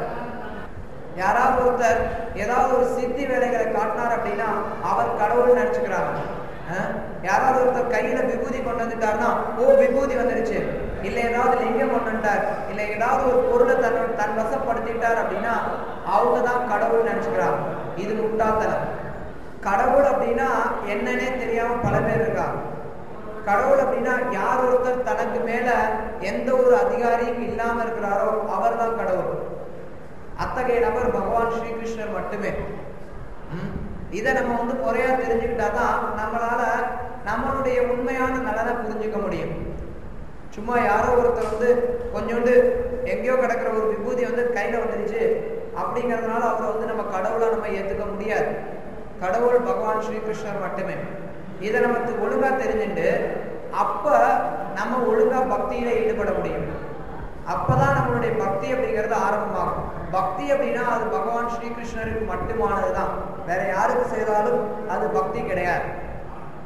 யாராவது ஒருத்தர் ஏதாவது ஒரு சித்தி வேலைகளை காட்டினார் அப்படின்னா அவர் கடவுள் நினைச்சுக்கிறாங்க அஹ்? யாராவது ஒருத்தர் கையில விபூதி கொண்டு வந்துட்டாருன்னா ஓ விபூதி வந்துடுச்சு இல்ல ஏதாவது லிங்கம் கொண்டு வந்துட்டார் இல்ல ஏதாவது ஒரு பொருளை தன் தன் வசப்படுத்திட்டார் அப்படின்னா அவங்க தான் கடவுள் நினைச்சுக்கிறாங்க இது முட்டாள்தனம் கடவுள் அப்படின்னா என்னன்னே தெரியாம பல பேர் இருக்காங்க கடவுள் அப்படின்னா யார் ஒருத்தர் தனக்கு மேல எந்த ஒரு அதிகாரியும் இல்லாம இருக்கிறாரோ அவர் தான் கடவுள் அத்தகைய நபர் பகவான் ஸ்ரீகிருஷ்ணர் மட்டுமே ம். இதை நம்ம வந்து முறையா தெரிஞ்சுக்கிட்டாதான் நம்மளால நம்மளுடைய உண்மையான நலனை புரிஞ்சுக்க முடியும் சும்மா யாரோ ஒருத்தர் வந்து கொஞ்சோண்டு எங்கேயோ கிடக்கிற ஒரு விபூதி வந்து கையில வந்துருச்சு அப்படிங்கறதுனால அவரை வந்து நம்ம கடவுளா நம்ம ஏத்துக்க முடியாது கடவுள் பகவான் ஸ்ரீகிருஷ்ணர் மட்டுமே இதை நமக்கு ஒழுங்கா தெரிஞ்சுட்டு அப்ப நம்ம ஒழுங்கா பக்தியில ஈடுபட முடியும் அப்பதான் நம்மளுடைய பக்தி அப்படிங்கிறது ஆரம்பமாகும் பக்தி அப்படின்னா அது பகவான் ஸ்ரீகிருஷ்ணருக்கு மட்டுமானதுதான் வேற யாருக்கு செய்தாலும் அது பக்தி கிடையாது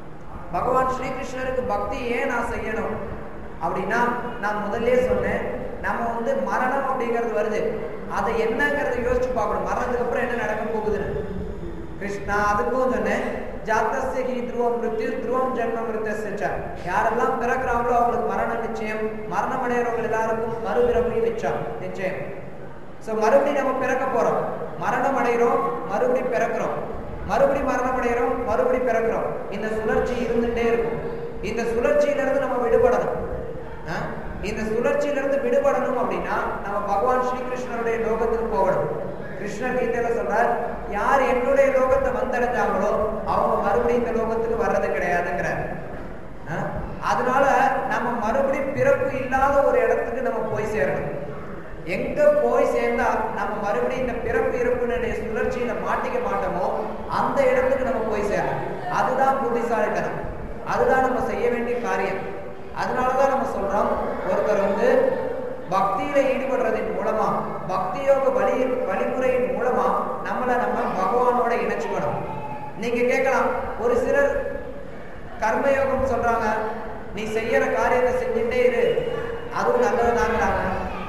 பகவான் ஸ்ரீகிருஷ்ணருக்கு பக்தி ஏன் நான் செய்யணும் அப்படின்னா நான் முதல்ல சொன்னேன் நம்ம வந்து மரணம் அப்படிங்கிறது வருது அதை என்னங்கிறத யோசிச்சு பார்க்கணும் மரணத்துக்கு அப்புறம் என்ன நடக்க போகுதுன்னு கிருஷ்ணா அதுக்கும் சொன்னேன் ஜாத்தஸ்ய ஹி துருவம் மிருத்யு துருவம் ஜென்ம மிருத்தஸ்ய யாரெல்லாம் பிறக்கிறாங்களோ அவங்களுக்கு மரணம் நிச்சயம் மரணம் அடைகிறவங்க எல்லாருக்கும் மறுபிறப்பு நிச்சயம் நிச்சயம் ஸோ மறுபடியும் நம்ம பிறக்க போறோம் மரணம் அடைகிறோம் மறுபடியும் பிறக்கிறோம் மறுபடி மரணம் அடைகிறோம் மறுபடி பிறக்கிறோம் இந்த சுழற்சி இருந்துட்டே இருக்கும் இந்த சுழற்சியிலிருந்து நம்ம விடுபடணும் ஆ? இந்த சுழற்சியிலிருந்து விடுபடணும் அப்படின்னா நம்ம பகவான் ஸ்ரீகிருஷ்ணருடைய லோகத்துக்கு போகணும் கிருஷ்ணர் கீதையில சொல்றார் யார் என்னுடைய லோகத்தை வந்தடைஞ்சாங்களோ அவங்க மறுபடியும் இந்த லோகத்துக்கு வர்றது கிடையாதுங்கிறார் ஆ? அதனால நம்ம மறுபடியும் பிறப்பு இல்லாத ஒரு இடத்துக்கு நம்ம போய் சேரணும் எங்க போய் சேர்ந்தா நம்ம மறுபடியும் இந்த பிறப்பு இறப்புனுடைய சுழற்சியில மாட்டிக்க மாட்டோமோ அந்த இடத்துக்கு நம்ம போய் சேரணும் அதுதான் புத்திசாலித்தனம் அதுதான் நம்ம செய்ய வேண்டிய காரியம் அதனாலதான் நம்ம சொல்றோம் ஒருத்தர் வந்து பக்தியில ஈடுபடுறதின் மூலமா பக்தி யோக வழி வழிமுறையின் மூலமா நம்மளை நம்ம பகவானோட இணைச்சுக்கணும் நீங்க கேட்கலாம் ஒரு சிலர் கர்மயோகம் சொல்றாங்க நீ செய்யற காரியத்தை செஞ்சுட்டே இரு அதுவும் நல்லதுதாங்கிறாங்க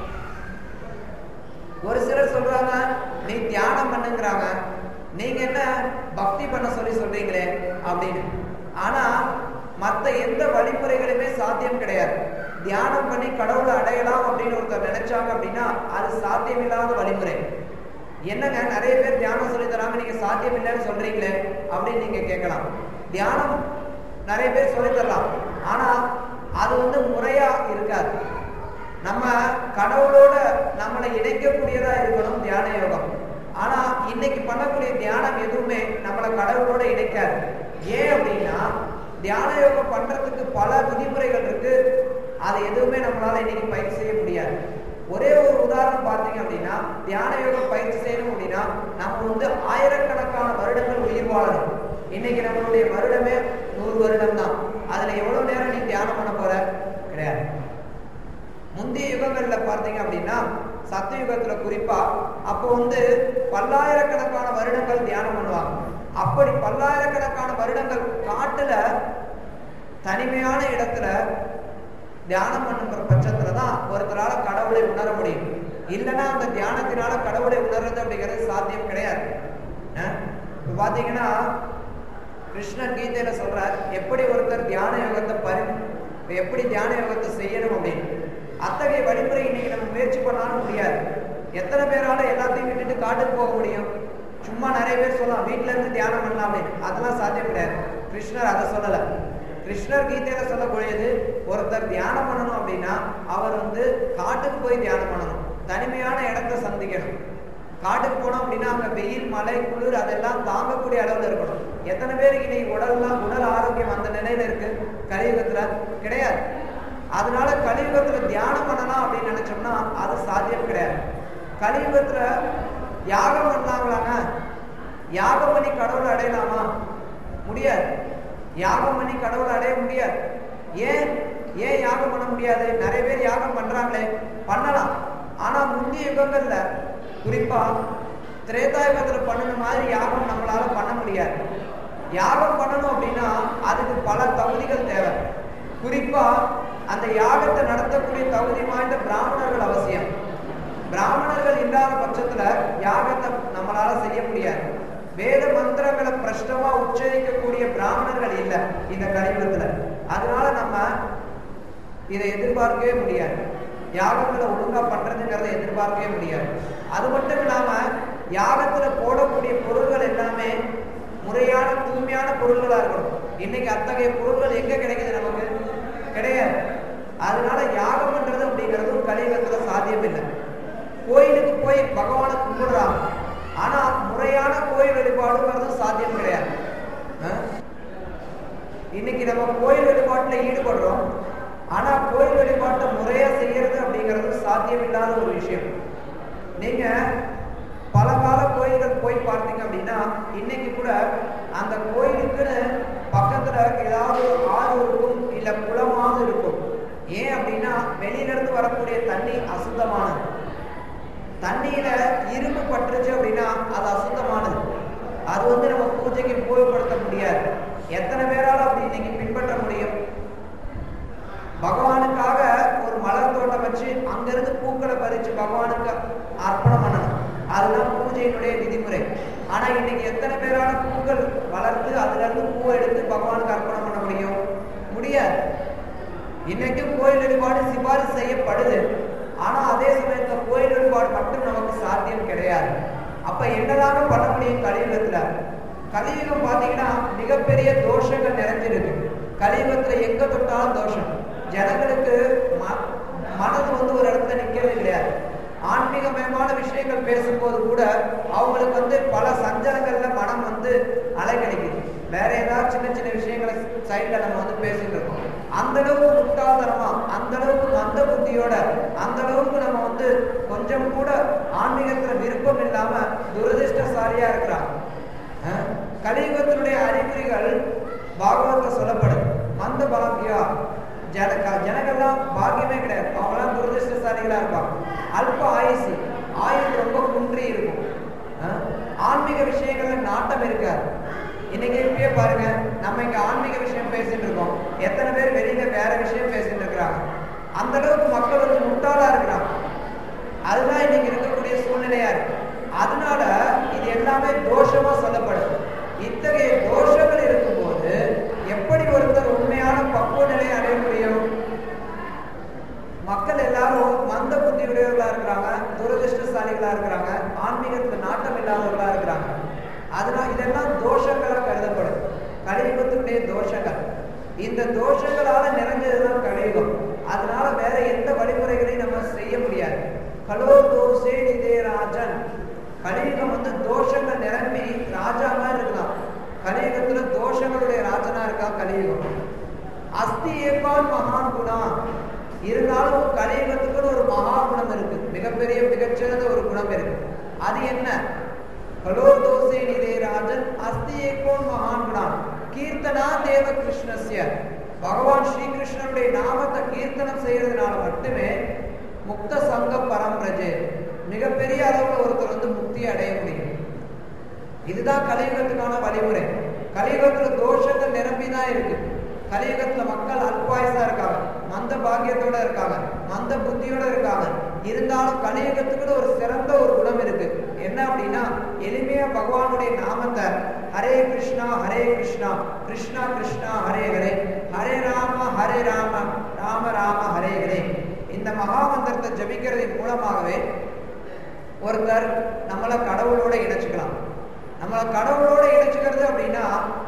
ஒரு சிலர் சொல்றாங்க நீ தியானம் பண்ணுங்கிறாங்க நீங்க என்ன பக்தி பண்ண சொல்லி சொல்றீங்களே அப்படின்னு ஆனா மத்த எந்த வழிமுறைகளுமே சாத்தியம் கிடையாது தியானம் பண்ணி கடவுளை அடையலாம் அப்படின்னு ஒருத்தர் நினைச்சாங்க அப்படின்னா அது சாத்தியமில்லாத வழிமுறை என்னங்க நிறைய பேர் தியானம் சொல்லி தராங்க நீங்க சாத்தியம் இல்லைன்னு சொல்றீங்களே அப்படின்னு நீங்க கேட்கலாம் தியானம் நிறைய பேர் சொல்லி தரலாம் ஆனா அது வந்து முறையா இருக்காது நம்ம கடவுளோட நம்மளை இணைக்கக்கூடியதா இருக்கணும் தியான யோகம் ஆனா இன்னைக்கு பண்ணக்கூடிய தியானம் எதுவுமே நம்மளை கடவுளோட இணைக்காது ஏன் அப்படின்னா தியான யோகம் பண்றதுக்கு பல விதிமுறைகள் இருக்கு அது எதுவுமே நம்மளால இன்னைக்கு பயிற்சி செய்ய முடியாது ஒரே ஒரு உதாரணம் பார்த்தீங்க அப்படின்னா தியான யோகம் பயிற்சி செய்யணும் அப்படின்னா நம்ம வந்து ஆயிரக்கணக்கான வருடங்கள் உயிர் வாழணும் இன்னைக்கு நம்மளுடைய வருடமே நூறு வருடம் தான் அதுல எவ்வளவு நேரம் நீ தியானம் பண்ண போற கிடையாது முந்தைய யுகங்கள்ல பார்த்தீங்க அப்படின்னா சத்தியுகத்துல குறிப்பா அப்போ வந்து பல்லாயிரக்கணக்கான வருடங்கள் தியானம் பண்ணுவாங்க அப்படி பல்லாயிரக்கணக்கான வருடங்கள் காட்டுல தனிமையான இடத்துல தியானம் பண்ணுற பட்சத்துல தான் ஒருத்தரால கடவுளை உணர முடியும் இல்லைன்னா அந்த தியானத்தினால கடவுளை உணர்றது அப்படிங்கிறது சாத்தியம் கிடையாது அஹ் இப்ப பாத்தீங்கன்னா கிருஷ்ணன் கீதையில சொல்றார் எப்படி ஒருத்தர் தியான யோகத்தை பரி எப்படி தியான யோகத்தை செய்யணும் அப்படின்னு அத்தகைய வழிமுறை இன்னைக்கு நம்ம முயற்சி பண்ணாலும் முடியாது எத்தனை பேரால எல்லாத்தையும் விட்டுட்டு காட்டுக்கு போக முடியும் சும்மா நிறைய பேர் சொல்லலாம் வீட்டுல இருந்து தியானம் பண்ணலாம் அப்படின்னு அதெல்லாம் சாத்தியம் கிடையாது கிருஷ்ணர் அதை சொல்லல கிருஷ்ணர் கீதையில சொல்லக்கூடியது ஒருத்தர் தியானம் பண்ணணும் அப்படின்னா அவர் வந்து காட்டுக்கு போய் தியானம் பண்ணணும் தனிமையான இடத்த சந்திக்கணும் காட்டுக்கு போனோம் அப்படின்னா அங்க வெயில் மழை குளிர் அதெல்லாம் தாங்கக்கூடிய அளவுல இருக்கணும் எத்தனை பேருக்கு இன்னைக்கு உடல்லாம் உடல் ஆரோக்கியம் அந்த நிலையில இருக்கு கலியுகத்துல கிடையாது அதனால கலியுகத்துல தியானம் பண்ணலாம் அப்படின்னு நினைச்சோம்னா அது சாத்தியம் கிடையாது கலியுகத்துல யாகம் பண்ணலாங்களாங்க யாகம் பண்ணி கடவுளை அடையலாமா முடியாது யாகம் பண்ணி கடவுளை அடைய முடியாது ஏன் ஏன் யாகம் பண்ண முடியாது நிறைய பேர் யாகம் பண்றாங்களே பண்ணலாம் ஆனா முந்தைய யுகங்கள்ல குறிப்பா திரேதாயுகத்துல பண்ணின மாதிரி யாகம் நம்மளால பண்ண முடியாது யாகம் பண்ணணும் அப்படின்னா அதுக்கு பல தகுதிகள் தேவை குறிப்பா அந்த யாகத்தை நடத்தக்கூடிய தகுதி வாய்ந்த பிராமணர்கள் அவசியம் பிராமணர்கள் இல்லாத பட்சத்துல யாகத்தை நம்மளால செய்ய முடியாது வேத மந்திரங்களை பிரஷ்டமா உச்சரிக்கக்கூடிய பிராமணர்கள் இல்லை இந்த கலியுகத்துல அதனால நம்ம இதை எதிர்பார்க்கவே முடியாது யாகத்துல ஒழுங்கா பண்றதுங்கிறத எதிர்பார்க்கவே முடியாது அது மட்டும் இல்லாம யாகத்துல போடக்கூடிய பொருள்கள் எல்லாமே முறையான தூய்மையான பொருள்களா இருக்கணும் இன்னைக்கு அத்தகைய பொருள்கள் எங்க கிடைக்குது நமக்கு கிடையாது அதனால யாகம் பண்றது அப்படிங்கிறதும் கலியுகத்துல சாத்தியம் இல்லை கோயிலுக்கு போய் பகவானை கும்பிடுறாங்க ஆனா முறையான கோயில் வழிபாடுங்கிறதும் சாத்தியம் கிடையாது அஹ்? இன்னைக்கு நம்ம கோயில் வழிபாட்டுல ஈடுபடுறோம் ஆனா கோயில் வழிபாட்டை முறையா செய்யறது அப்படிங்கிறது சாத்தியம் இல்லாத ஒரு விஷயம் நீங்க பல கால கோயில்கள் போய் பார்த்தீங்க அப்படின்னா இன்னைக்கு கூட அந்த கோயிலுக்குன்னு பக்கத்துல ஏதாவது ஒரு ஆறு இருக்கும் இல்ல குளமாவது இருக்கும் ஏன் அப்படின்னா வெளியில இருந்து வரக்கூடிய தண்ணி அசுத்தமானது தண்ணியில இரும்பு பட்டுருச்சு அப்படின்னா அது அசுத்தமானது அது வந்து நம்ம பூஜைக்கு உபயோகப்படுத்த முடியாது எத்தனை பேரால அப்படி இன்னைக்கு பின்பற்ற முடியும் பகவானுக்காக ஒரு மலர் தோட்டம் வச்சு அங்கிருந்து பூக்களை பறிச்சு பகவானுக்கு அர்ப்பணம் பண்ணணும் அதுதான் பூஜையினுடைய விதிமுறை ஆனா இன்னைக்கு எத்தனை பேரால பூக்கள் வளர்த்து அதுல இருந்து பூவை எடுத்து பகவானுக்கு அர்ப்பணம் பண்ண முடியும் முடியாது இன்னைக்கும் கோயில் வழிபாடு சிபாரிசு செய்யப்படுது ஆனா அதே சமயத்துல கோயில் வழிபாடு மட்டும் நமக்கு சாத்தியம் கிடையாது அப்ப என்னதாங்க பண்ண முடியும் கலியுகத்துல கலியுகம் பாத்தீங்கன்னா மிகப்பெரிய தோஷங்கள் நிறைஞ்சிருக்கு கலியுகத்துல எங்க தொட்டாலும் தோஷம் ஜனங்களுக்கு ம- மனது வந்து ஒரு இடத்துல நிக்கிறது கிடையாது ஆன்மீகமயமான விஷயங்கள் பேசும்போது கூட அவங்களுக்கு வந்து பல சஞ்சலங்கள்ல மனம் வந்து அலைக்கழிக்குது வேற ஏதாவது சின்ன சின்ன விஷயங்களை சைட்ல நம்ம வந்து பேசிட்டு இருக்கோம் அந்த அளவுக்கு முட்டாள்தனமா அந்த அளவுக்கு மந்த புத்தியோட அந்த அளவுக்கு நம்ம வந்து கொஞ்சம் கூட ஆன்மீகத்துல விருப்பம் இல்லாம துரதிருஷ்டசாலியா இருக்கிறாங்க அஹ் கலியுகத்தினுடைய அறிகுறிகள் பாகவத்துல சொல்லப்படுது மந்த பாக்கியா ஜன க- ஜனங்கள்லாம் பாக்கியமே கிடையாது அவங்களாம் துரதிருஷ்டசாலிகளா இருப்பாங்க அல்ப ஆயுசு ஆயுள் ரொம்ப குன்றி இருக்கும் அஹ் ஆன்மீக விஷயங்கள்ல நாட்டம் இருக்காது இன்னைக்கு இப்பயே பாருங்க நம்ம இங்க ஆன்மீக விஷயம் பேசிட்டு இருக்கோம் எத்தனை பேர் வெளியில வேற விஷயம் பேசிட்டு இருக்கிறாங்க அந்த அளவுக்கு மக்கள் வந்து முட்டாளா இருக்கிறாங்க அதுதான் இன்னைக்கு இருக்கக்கூடிய சூழ்நிலையா இருக்கு அதனால இது எல்லாமே தோஷமா சொல்லப்படுது இத்தகைய தோஷங்கள் இருக்கும்போது எப்படி ஒருத்தர் உண்மையான பக்குவ நிலையை அடைய முடியும் மக்கள் எல்லாரும் மந்த புத்தியுடையவர்களா இருக்கிறாங்க துரதிருஷ்டசாலிகளா இருக்கிறாங்க ஆன்மீகத்துல நாட்டம் இல்லாதவர்களா இருக்கிறாங்க அதனால இதெல்லாம் தோஷங்களா கருதப்படுது கலியுகத்தினுடைய தோஷங்கள் இந்த தோஷங்களால நிறைஞ்சதுதான் கலியுகம் அதனால வேற எந்த வழிமுறைகளையும் நம்ம செய்ய முடியாது கலோ தோசே நிதே ராஜன் கலியுகம் வந்து தோஷங்கள் நிரம்பி ராஜா மாதிரி இருக்கலாம் கலியுகத்துல தோஷங்களுடைய ராஜனா இருக்கா கலியுகம் அஸ்தி ஏகான் மகான் குணா இருந்தாலும் கலியுகத்துக்குன்னு ஒரு மகா குணம் இருக்கு மிகப்பெரிய மிகச்சிறந்த ஒரு குணம் இருக்கு அது என்ன கலோ தோசை நிதே ராஜன் அஸ்தி ஏகோன் மகான் குணா கீர்த்தனா தேவ கிருஷ்ணஸ்ய பகவான் ஸ்ரீகிருஷ்ணனுடைய நாமத்தை கீர்த்தனம் செய்யறதுனால மட்டுமே முக்த சங்க பரம்பிரஜே மிகப்பெரிய அளவுல ஒருத்தர் வந்து முக்தி அடைய முடியும் இதுதான் கலியுகத்துக்கான வழிமுறை கலியுகத்துல தோஷங்கள் நிரம்பிதான் இருக்கு கலியுகத்துல மக்கள் அல்பாயுசா இருக்காங்க மந்த பாக்கியத்தோட இருக்காங்க மந்த புத்தியோட இருக்காங்க இருந்தாலும் கலியுகத்துக்குன்னு ஒரு சிறந்த ஒரு குணம் இருக்கு என்ன அப்படின்னா எளிமையா பகவானுடைய நாமத்தை ஹரே கிருஷ்ணா ஹரே கிருஷ்ணா கிருஷ்ணா கிருஷ்ணா ஹரே ஹரே ஹரே ராம ஹரே ராம ராம ராம ஹரே ஹரே இந்த மகாமந்திரத்தை ஜபிக்கிறதன் மூலமாகவே ஒருத்தர் நம்மளை கடவுளோட இணைச்சுக்கலாம் நம்மளை கடவுளோட இணைச்சுக்கிறது அப்படின்னா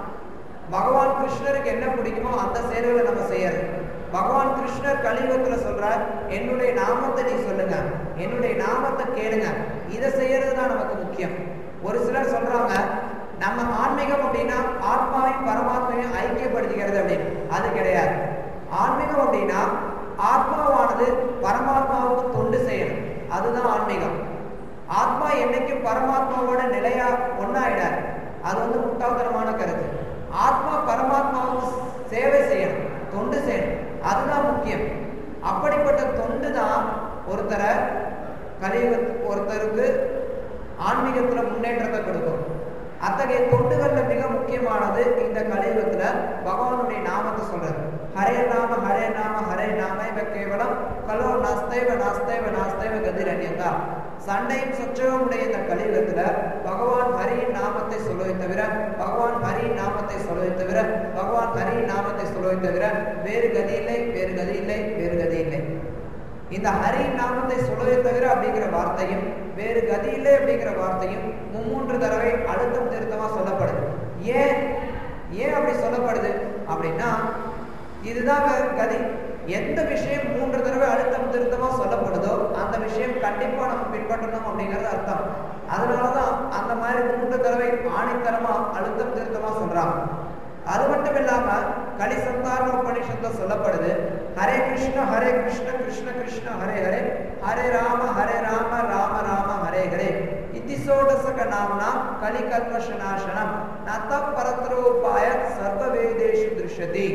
பகவான் கிருஷ்ணருக்கு என்ன பிடிக்குமோ அந்த செயல்களை நம்ம செய்யறது பகவான் கிருஷ்ணர் கலியுகத்துல சொல்றார் என்னுடைய நாமத்தை நீ சொல்லுங்க என்னுடைய நாமத்தை கேளுங்க இதை செய்யறது தான் நமக்கு முக்கியம் ஒரு சிலர் சொல்றாங்க நம்ம ஆன்மீகம் அப்படின்னா ஆத்மாவையும் பரமாத்மாவையும் ஐக்கியப்படுத்திக்கிறது அப்படின்னு அது கிடையாது ஆன்மீகம் அப்படின்னா ஆத்மாவானது பரமாத்மாவுக்கு தொண்டு செய்யணும் அதுதான் ஆன்மீகம் ஆத்மா என்னைக்கும் பரமாத்மாவோட நிலையா ஒன்னாயிடாது அது வந்து முட்டாள்தனமான கருத்து ஆத்மா பரமாத்மாவுக்கு சேவை செய்யணும் தொண்டு செய்யணும் அதுதான் முக்கியம் அப்படிப்பட்ட தொண்டு தான் ஒருத்தரை கலியுக ஒருத்தருக்கு ஆன்மீகத்துல முன்னேற்றத்தை கொடுக்கும் அத்தகைய தொண்டுகள்ல மிக முக்கியமானது இந்த கலியுகத்துல பகவானுடைய நாமத்தை சொல்றது ஹரே நாம ஹரே நாம ஹரே நாம இவ கேவலம் கலோ நாஸ்தைவ நாஸ்தைவ நாஸ்தைவ கதிரன்யதா சண்டையும் சொச்சமும் உடைய இந்த கலியுகத்துல பகவான் ஹரியின் நாமத்தை சொல்லுவை தவிர பகவான் ஹரியின் நாமத்தை சொல்லுவை தவிர பகவான் ஹரியின் நாமத்தை சொல்லுவை தவிர வேறு கதி இல்லை வேறு கதி இல்லை வேறு கதி இல்லை இந்த ஹரி நாமத்தை சொல்லுவை தவிர அப்படிங்கிற வார்த்தையும் வேறு கதி இல்லை அப்படிங்கிற வார்த்தையும் மும்மூன்று தடவை அழுத்தம் திருத்தமா சொல்லப்படுது ஏன் ஏன் அப்படி சொல்லப்படுது அப்படின்னா இதுதான் வேற கதி எந்த விஷயம் மூன்று தடவை அழுத்தம் திருத்தமா சொல்லப்படுதோ அந்த விஷயம் கண்டிப்பா நம்ம பின்பற்றணும் அப்படிங்கிறது அர்த்தம் அதனாலதான் அந்த மாதிரி மூன்று தடவை ஆணித்தரமா அழுத்தம் திருத்தமா சொல்றாங்க அது மட்டும் இல்லாம கலி சந்தாரண உபனிஷத்துல சொல்லப்படுது ஹரே கிருஷ்ண ஹரே கிருஷ்ண கிருஷ்ண கிருஷ்ண ஹரே ஹரே ஹரே ராம ஹரே ராம ராம ராம ஹரே ஹரே இத்திசோடசக நாம்னா கலி கல்மஷநாசனம் நத்த பரத்ரோபாய சர்வ வேதேஷு திருஷதி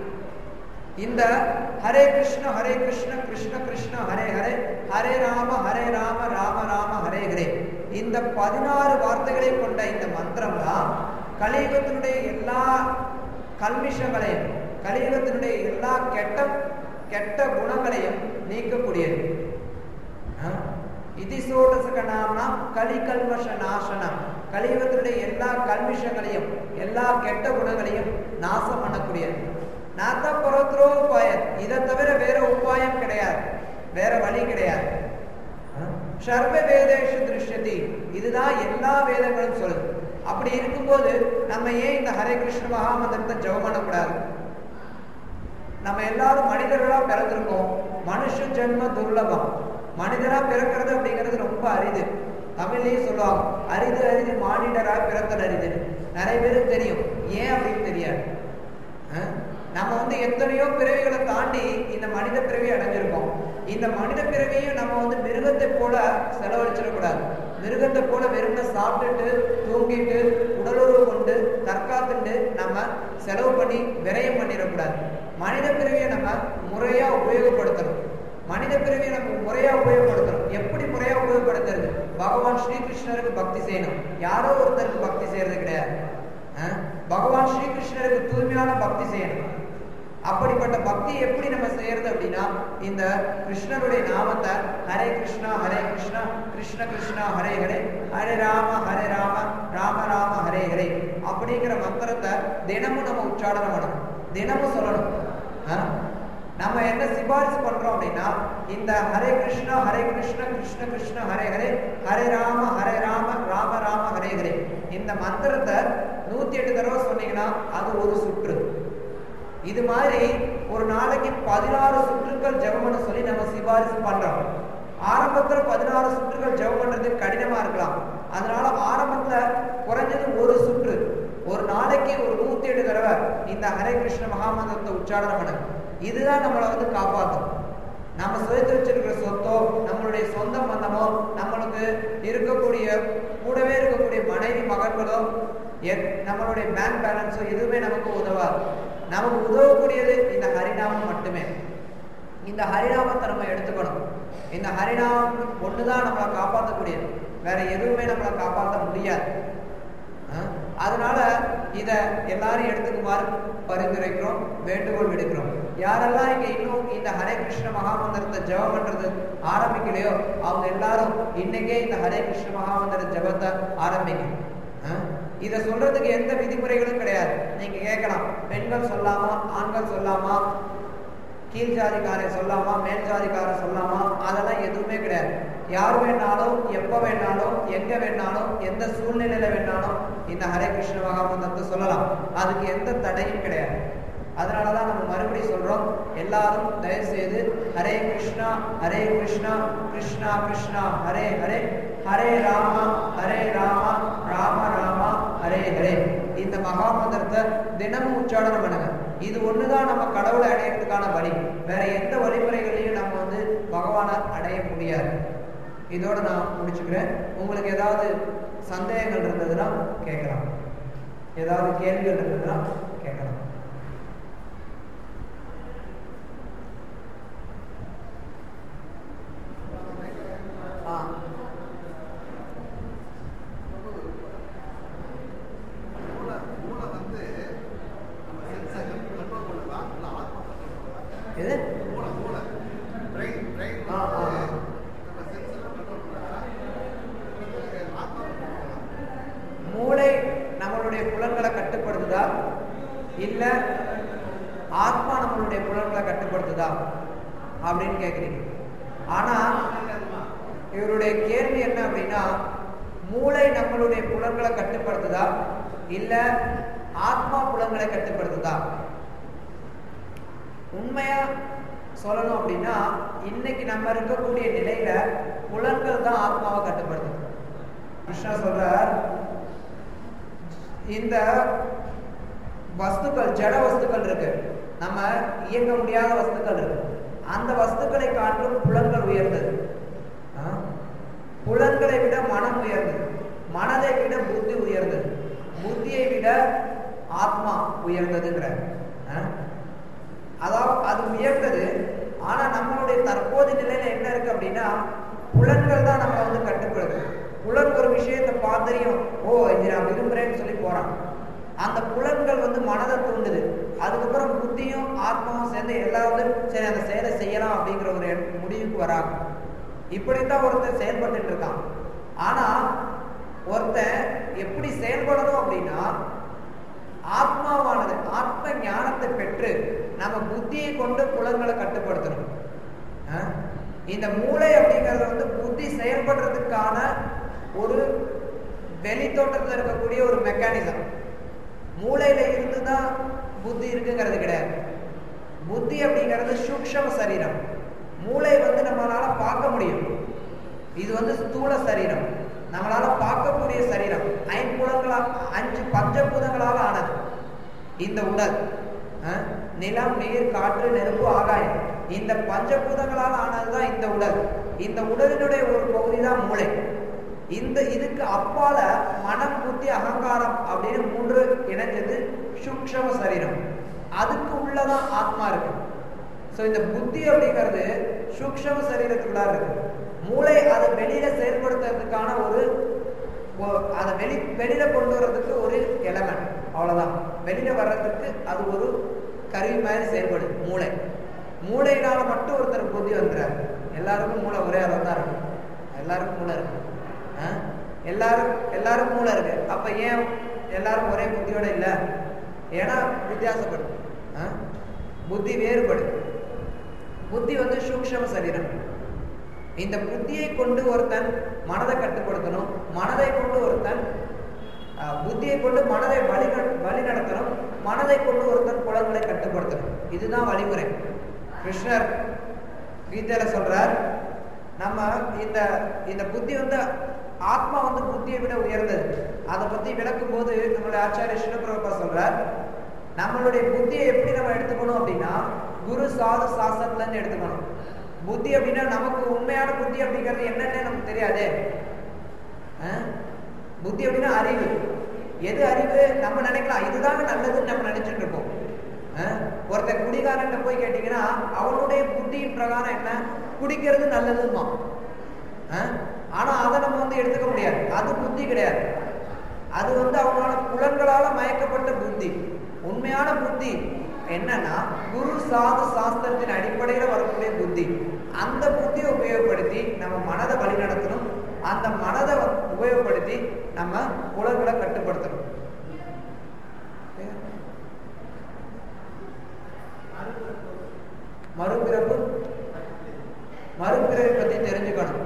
இந்த ஹரே கிருஷ்ண ஹரே கிருஷ்ண கிருஷ்ண கிருஷ்ண ஹரே ஹரே ஹரே ராம ஹரே ராம ராம ராம ஹரே ஹரே இந்த பதினாறு வார்த்தைகளை கொண்ட இந்த மந்திரம் தான் கலியுகத்தினுடைய எல்லா கல்மிஷங்களையும் கலியுகத்தினுடைய எல்லா கெட்ட கெட்ட குணங்களையும் நீக்கக்கூடியது இதிசோடசக நாம்னா கலி கல்மஷ நாசனம் கலியுகத்தினுடைய எல்லா கல்மிஷங்களையும் எல்லா கெட்ட குணங்களையும் நாசம் பண்ணக்கூடியது நாத்த புறத்துரோ உபாயம் இதை தவிர வேற உபாயம் கிடையாது வேற வழி கிடையாது சர்வ வேதேஷு திருஷ்யதி இதுதான் எல்லா வேதங்களும் சொல்லுது அப்படி இருக்கும்போது நம்ம ஏன் இந்த ஹரே கிருஷ்ண மகாமந்திரத்தை ஜெபம் பண்ணக்கூடாது நம்ம எல்லாரும் மனிதர்களா பிறந்திருக்கோம் மனுஷ ஜென்ம துர்லபம் மனிதரா பிறக்கிறது அப்படிங்கிறது ரொம்ப அரிது தமிழ்லயே சொல்லுவாங்க அரிது அரிது மானிடரா பிறத்தல் அரிது நிறைய பேருக்கு தெரியும் ஏன் அப்படின்னு தெரியாது நம்ம வந்து எத்தனையோ பிறவிகளை தாண்டி இந்த மனித பிறவி அடைஞ்சிருக்கோம் இந்த மனித பிறவியும் நம்ம வந்து மிருகத்தை போல செலவழிச்சிடக்கூடாது மிருகத்தை போல வெறும சாப்பிட்டுட்டு தூங்கிட்டு உடலுறவு கொண்டு தற்காத்துட்டு நம்ம செலவு பண்ணி விரயம் பண்ணிடக்கூடாது மனித பிறவியை நம்ம முறையா உபயோகப்படுத்தணும் மனித பிறவியை நம்ம முறையா உபயோகப்படுத்தணும் எப்படி முறையா உபயோகப்படுத்துறது பகவான் ஸ்ரீகிருஷ்ணருக்கு பக்தி செய்யணும் யாரோ ஒருத்தருக்கு பக்தி செய்யறது கிடையாது பகவான் ஸ்ரீகிருஷ்ணருக்கு தூய்மையான பக்தி செய்யணும் அப்படிப்பட்ட பக்தி எப்படி நம்ம செய்யறது அப்படின்னா இந்த கிருஷ்ணருடைய நாமத்தை ஹரே கிருஷ்ணா ஹரே கிருஷ்ணா கிருஷ்ண கிருஷ்ணா ஹரே ஹரே ஹரே ராம ஹரே ராம ராம ராம ஹரே ஹரே அப்படிங்கிற மந்திரத்தை தினமும் நம்ம உச்சாரணம் பண்ணணும் தினமும் சொல்லணும் நம்ம என்ன சிபாரிசு பண்றோம் அப்படின்னா இந்த ஹரே கிருஷ்ணா ஹரே கிருஷ்ண கிருஷ்ண கிருஷ்ண ஹரே ஹரே ஹரே ராம ஹரே ராம ராம ராம ஹரே ஹரே இந்த மந்திரத்தை நூத்தி எட்டு தடவை சொன்னீங்கன்னா அது ஒரு சுற்று இது மாதிரி ஒரு நாளைக்கு பதினாறு சுற்றுக்கள் ஜெபம்னு சொல்லி நம்ம சிபாரிசு பண்றோம் ஆரம்பத்துல பதினாறு சுற்றுகள் ஜெபம் பண்றது கடினமா இருக்கலாம் அதனால ஆரம்பத்துல குறைஞ்சது ஒரு சுற்று ஒரு நாளைக்கு ஒரு நூத்தி எட்டு தடவை இந்த ஹரே கிருஷ்ண மகாமந்திரத்தை உச்சாரணம் பண்ணு இதுதான் நம்மளை வந்து காப்பாற்றும் நம்ம சேர்த்து வச்சிருக்கிற சொத்தோ நம்மளுடைய சொந்த பந்தமோ நம்மளுக்கு இருக்கக்கூடிய கூடவே இருக்கக்கூடிய மனைவி மகன்களோ நம்மளுடைய பேங்க் பேலன்ஸோ எதுவுமே நமக்கு உதவாது நமக்கு உதவக்கூடியது இந்த ஹரிநாமம் மட்டுமே இந்த ஹரிநாமத்தை நம்ம எடுத்துக்கணும் இந்த ஹரிநாமம் ஒண்ணுதான் நம்மளை காப்பாற்றக்கூடியது வேற எதுவுமே நம்மளை காப்பாற்ற முடியாது அதனால இத எல்லாரும் எடுத்துக்குமாறு பரிந்துரைக்கிறோம் வேண்டுகோள் விடுக்கிறோம் யாரெல்லாம் இங்க இன்னும் இந்த ஹரே கிருஷ்ண மகாமந்திரத்தை ஜெபம் பண்றது ஆரம்பிக்கலையோ அவங்க எல்லாரும் இன்னைக்கே இந்த ஹரே கிருஷ்ண மகாமந்திர ஜபத்தை ஆரம்பிங்க இத சொல்றதுக்கு எந்த விதிமுறைகளும் கிடையாது நீங்க கேட்கலாம் பெண்கள் சொல்லாமா ஆண்கள் சொல்லாமா கீழ் ஜாதிக்காரன் சொல்லாமா மேல் ஜாதிக்காரன் சொல்லாமா அதெல்லாம் எதுவுமே கிடையாது யார் வேணாலும் எப்ப வேணாலும் எங்க வேணாலும் எந்த சூழ்நிலையில வேணாலும் இந்த ஹரே கிருஷ்ண மகாமந்திரத்தை சொல்லலாம் அதுக்கு எந்த தடையும் கிடையாது அதனாலதான் நம்ம மறுபடியும் சொல்றோம் எல்லாரும் தயவு செய்து ஹரே கிருஷ்ணா ஹரே கிருஷ்ணா கிருஷ்ணா கிருஷ்ணா ஹரே ஹரே ஹரே ராமா ஹரே ராமா ராம ராமா ஹரே ஹரே இந்த மகாமந்திரத்தை தினமும் உச்சாரணம் பண்ணுங்க இது ஒண்ணுதான் நம்ம கடவுளை அடையிறதுக்கான வழி வேற எந்த வழிமுறைகளையும் நம்ம வந்து பகவானை அடைய முடியாது இதோட நான் முடிச்சுக்கிறேன் உங்களுக்கு ஏதாவது சந்தேகங்கள் இருந்ததுன்னா கேட்கலாம் ஏதாவது கேள்விகள் இருந்ததுன்னா கேட்கலாம் ஆ எது ஆ ஆ மூளை நம்மளுடைய புலன்களை கட்டுப்படுத்துதா இல்ல ஆத்மா நம்மளுடைய புலன்களை கட்டுப்படுத்துதா அப்படின்னு கேக்குறீங்க ஆனா இவருடைய கேள்வி என்ன அப்படின்னா மூளை நம்மளுடைய புலன்களை கட்டுப்படுத்துதா இல்ல ஆத்மா புலன்களை கட்டுப்படுத்துதா உண்மையா சொல்லணும் அப்படின்னா இன்னைக்கு நம்ம இருக்கக்கூடிய நிலையில புலன்கள் தான் ஆத்மாவை கட்டுப்படுத்துது கிருஷ்ணா சொல்றார் இந்த வஸ்துக்கள் ஜட வஸ்துக்கள் இருக்கு நம்ம இயங்க முடியாத வஸ்துக்கள் இருக்கு அந்த வஸ்துக்களை காட்டிலும் புலன்கள் உயர்ந்தது புலன்களை விட மனம் உயர்ந்தது மனதை விட புத்தி உயர்ந்தது புத்தியை விட ஆத்மா உயர்ந்ததுங்கிற அதாவது அது உயர்ந்தது ஆனா நம்மளுடைய தற்போது நிலையில என்ன இருக்கு அப்படின்னா புலன்கள் தான் நம்ம வந்து கட்டுப்படுது புலன் ஒரு விஷயத்தை பார்த்தறியும் ஓ இது நான் விரும்புறேன்னு சொல்லி போறான் அந்த புலன்கள் வந்து மனதை தூண்டுது அதுக்கப்புறம் புத்தியும் ஆத்மாவும் சேர்ந்து எல்லாரும் வந்து சரி அந்த செயலை செய்யலாம் அப்படிங்கிற ஒரு எண்ண- முடிவுக்கு வராங்க இப்படித்தான் ஒருத்தன் செயல்பட்டுட்டு இருக்கான் ஆனா ஒருத்தன் எப்படி செயல்படணும் அப்படின்னா ஆத்மாவானது ஆத்ம ஞானத்தை பெற்று நம்ம புத்தியை கொண்டு புலன்களை கட்டுப்படுத்தணும் அஹ்? இந்த மூளை அப்படிங்கிறது வந்து புத்தி செயல்படுறதுக்கான ஒரு வெளித்தோட்டத்தில் இருக்கக்கூடிய ஒரு மெக்கானிசம் மூளையில இருந்து தான் புத்தி இருக்குங்கிறது கிடையாது புத்தி அப்படிங்கிறது சூக்ஷம சரீரம் மூளை வந்து நம்மளால பார்க்க முடியும் இது வந்து ஸ்தூல சரீரம் நம்மளால பார்க்கக்கூடிய சரீரம் ஐம்புலங்களா அஞ்சு பஞ்சபூதங்களால ஆனது இந்த உடல் அஹ், நிலம் நீர் காற்று நெருப்பு ஆகாயம் இந்த பஞ்சபூதங்களால் ஆனதுதான் இந்த உடல் இந்த உடலினுடைய ஒரு பகுதி தான் மூளை இந்த இதுக்கு அப்பால மனம் புத்தி அகங்காரம் அப்படின்னு மூன்று இணைஞ்சது சூக்ஷம சரீரம் அதுக்கு உள்ளதான் ஆத்மா இருக்கு ஸோ இந்த புத்தி அப்படிங்கிறது சூக்ஷம சரீரத்துக்குள்ளார இருக்கு மூளை அதை வெளியில செயல்படுத்துறதுக்கான ஒரு ஒ- அதை வெளி வெளியில கொண்டு வர்றதுக்கு ஒரு எலமெண்ட் அவ்வளவுதான் வெளியில வர்றதுக்கு அது ஒரு கருவி மாதிரி செயல்படுது மூளை மூளையினால மட்டும் ஒருத்தர் புத்தி வந்துறாரு எல்லாருக்கும் மூளை ஒரே அளவு தான் இருக்கு எல்லாருக்கும் மூளை இருக்கு ஆ? எல்லாரும் எல்லாருக்கும் மூளை இருக்கு அப்ப ஏன் எல்லாரும் ஒரே புத்தியோட இல்ல ஏன்னா வித்தியாசப்படும் ஆ? புத்தி வேறுபடும் புத்தி வந்து சூக்ஷம சரீரம் இந்த புத்தியை கொண்டு ஒருத்தன் மனதை கட்டுப்படுத்தணும் மனதை கொண்டு ஒருத்தன் அஹ், புத்தியை கொண்டு மனதை வழி வழி நடத்தணும் மனதை கொண்டு ஒருத்தன் புலன்களை கட்டுப்படுத்தணும் இதுதான் வழிமுறை கிருஷ்ணர் கீதையில சொல்றார் நம்ம இந்த இந்த புத்தி வந்து ஆத்மா வந்து புத்தியை விட உயர்ந்தது அதை பத்தி விளக்கும் போது நம்மளுடைய ஆச்சாரிய சிவபிரபா சொல்றார் நம்மளுடைய புத்தியை எப்படி நம்ம எடுத்துக்கணும் அப்படின்னா குரு சாது சாஸ்திரத்துல இருந்து எடுத்துக்கணும் புத்தி அப்படின்னா நமக்கு உண்மையான புத்தி அப்படிங்கிறது என்னன்னு நமக்கு தெரியாதே அஹ்? புத்தி அப்படின்னா அறிவு எது அறிவு நம்ம நினைக்கலாம் இதுதாங்க நல்லதுன்னு நம்ம நினைச்சிட்டு இருப்போம் அஹ்? ஒருத்தன் குடிகாரன்ட்ட போய் கேட்டீங்கன்னா அவனுடைய புத்தியின் பிரகாரம் என்ன குடிக்கிறது நல்லதுமா ஆனா அதை நம்ம வந்து எடுத்துக்க முடியாது அது புத்தி கிடையாது அது வந்து அவங்களோட புலன்களால மயக்கப்பட்ட புத்தி உண்மையான புத்தி என்னன்னா குரு சாது சாஸ்திரத்தின் அடிப்படையில வரக்கூடிய புத்தி அந்த புத்தியை உபயோகப்படுத்தி நம்ம மனதை வழிநடத்தணும் அந்த மனதை வ- உபயோகப்படுத்தி நம்ம புலன்களை கட்டுப்படுத்தணும் மறுபிறப்பு மறுபிறவை பத்தி தெரிஞ்சுக்கணும்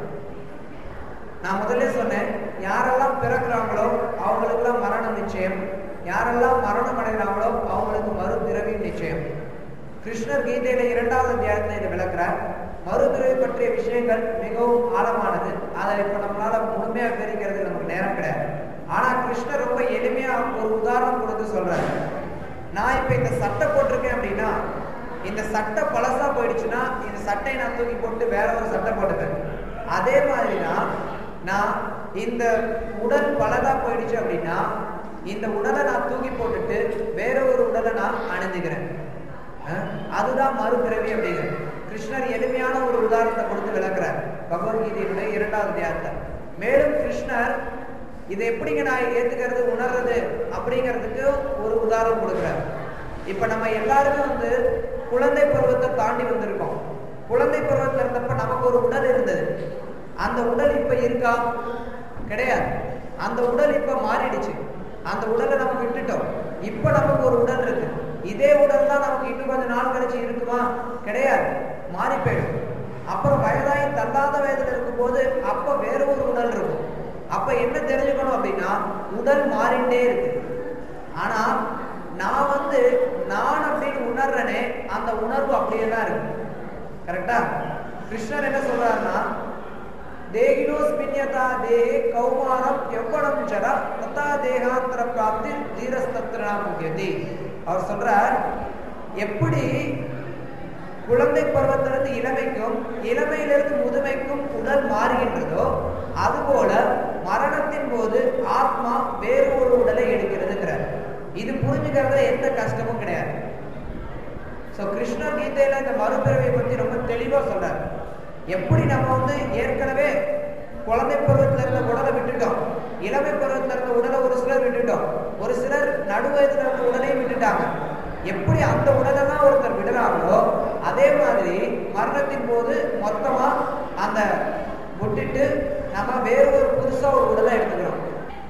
நான் முதல்ல சொன்னேன் யாரெல்லாம் பிறக்கிறாங்களோ அவங்களுக்கெல்லாம் மரணம் நிச்சயம் யாரெல்லாம் மரணம் அடைகிறாங்களோ அவங்களுக்கு மறுபிறவி நிச்சயம் கிருஷ்ணர் கீதையில இரண்டாவது அத்தியாயத்துல இதை விளக்குறார் மறுபிறவி பற்றிய விஷயங்கள் மிகவும் ஆழமானது அதை இப்ப நம்மளால முழுமையா விவரிக்கிறது நமக்கு நேரம் கிடையாது ஆனா கிருஷ்ணர் ரொம்ப எளிமையா ஒரு உதாரணம் கொடுத்து சொல்றாரு நான் இப்ப இந்த சட்டை போட்டிருக்கேன் அப்படின்னா இந்த சட்டை பழசா போயிடுச்சுன்னா இந்த சட்டையை நான் தூக்கி போட்டு வேற ஒரு சட்டை போட்டுப்பேன் அதே மாதிரி தான் நான் இந்த உடல் பலதா போயிடுச்சு அப்படின்னா இந்த உடலை நான் தூக்கி போட்டுட்டு வேற ஒரு உடலை நான் அணிந்துக்கிறேன் அஹ் அதுதான் மறுபிறவி அப்படிங்கிறது கிருஷ்ணர் எளிமையான ஒரு உதாரணத்தை கொடுத்து விளக்குறார் பகவத்கீதையினுடைய இரண்டாவது அத்தியாயத்தை மேலும் கிருஷ்ணர் இதை எப்படிங்க நான் ஏத்துக்கிறது உணர்றது அப்படிங்கிறதுக்கு ஒரு உதாரணம் கொடுக்குறாரு இப்ப நம்ம எல்லாருமே வந்து குழந்தை பருவத்தை தாண்டி வந்திருக்கோம் குழந்தை பருவத்துல இருந்தப்ப நமக்கு ஒரு உடல் இருந்தது அந்த உடல் இப்ப இருக்கா கிடையாது அந்த உடல் இப்ப மாறிடுச்சு அந்த உடலை நம்ம விட்டுட்டோம் இப்ப நமக்கு ஒரு உடல் இருக்கு இதே உடல் தான் நமக்கு இன்னும் கொஞ்ச நாள் கழிச்சு இருக்குமா கிடையாது மாறி போயிடும் அப்புறம் வயதாகி தள்ளாத வயதுல இருக்கும்போது அப்ப வேற ஒரு உடல் இருக்கும் அப்ப என்ன தெரிஞ்சுக்கணும் அப்படின்னா உடல் மாறிண்டே இருக்கு ஆனா நான் வந்து நான் அப்படின்னு உணர்றேனே அந்த உணர்வு அப்படியே தான் இருக்கு கரெக்டா கிருஷ்ணர் என்ன சொல்றாருன்னா தேகினோஸ்மின்யதா தேகே கௌமாரம் எவ்வளம் ஜரா ததா தேகாந்தர பிராப்தி தீரஸ்தத்ரா முக்கியதி அவர் சொல்றார் எப்படி குழந்தை பருவத்திலிருந்து இளமைக்கும் இளமையிலிருந்து முதுமைக்கும் உடல் மாறுகின்றதோ அதுபோல மரணத்தின் போது ஆத்மா வேறு ஒரு உடலை எடுக்கிறதுங்கிறார் இது புரிஞ்சுக்கிறதுல எந்த கஷ்டமும் கிடையாது சோ கிருஷ்ண கீதையில இந்த மறுபிறவை பத்தி ரொம்ப தெளிவா சொல்றாரு எப்படி நம்ம வந்து ஏற்கனவே குழந்தை பருவத்துல இருந்த உடலை விட்டுட்டோம் இளமை பருவத்துல இருந்த உடலை ஒரு சிலர் விட்டுட்டோம் ஒரு சிலர் நடுவயதுல இருந்த உடலையும் விட்டுட்டாங்க எப்படி அந்த உடலெல்லாம் ஒருத்தர் விடுறாங்களோ அதே மாதிரி மரணத்தின் போது மொத்தமா அந்த விட்டுட்டு நம்ம வேற ஒரு புதுசா ஒரு உடலை எடுத்துக்கிறோம்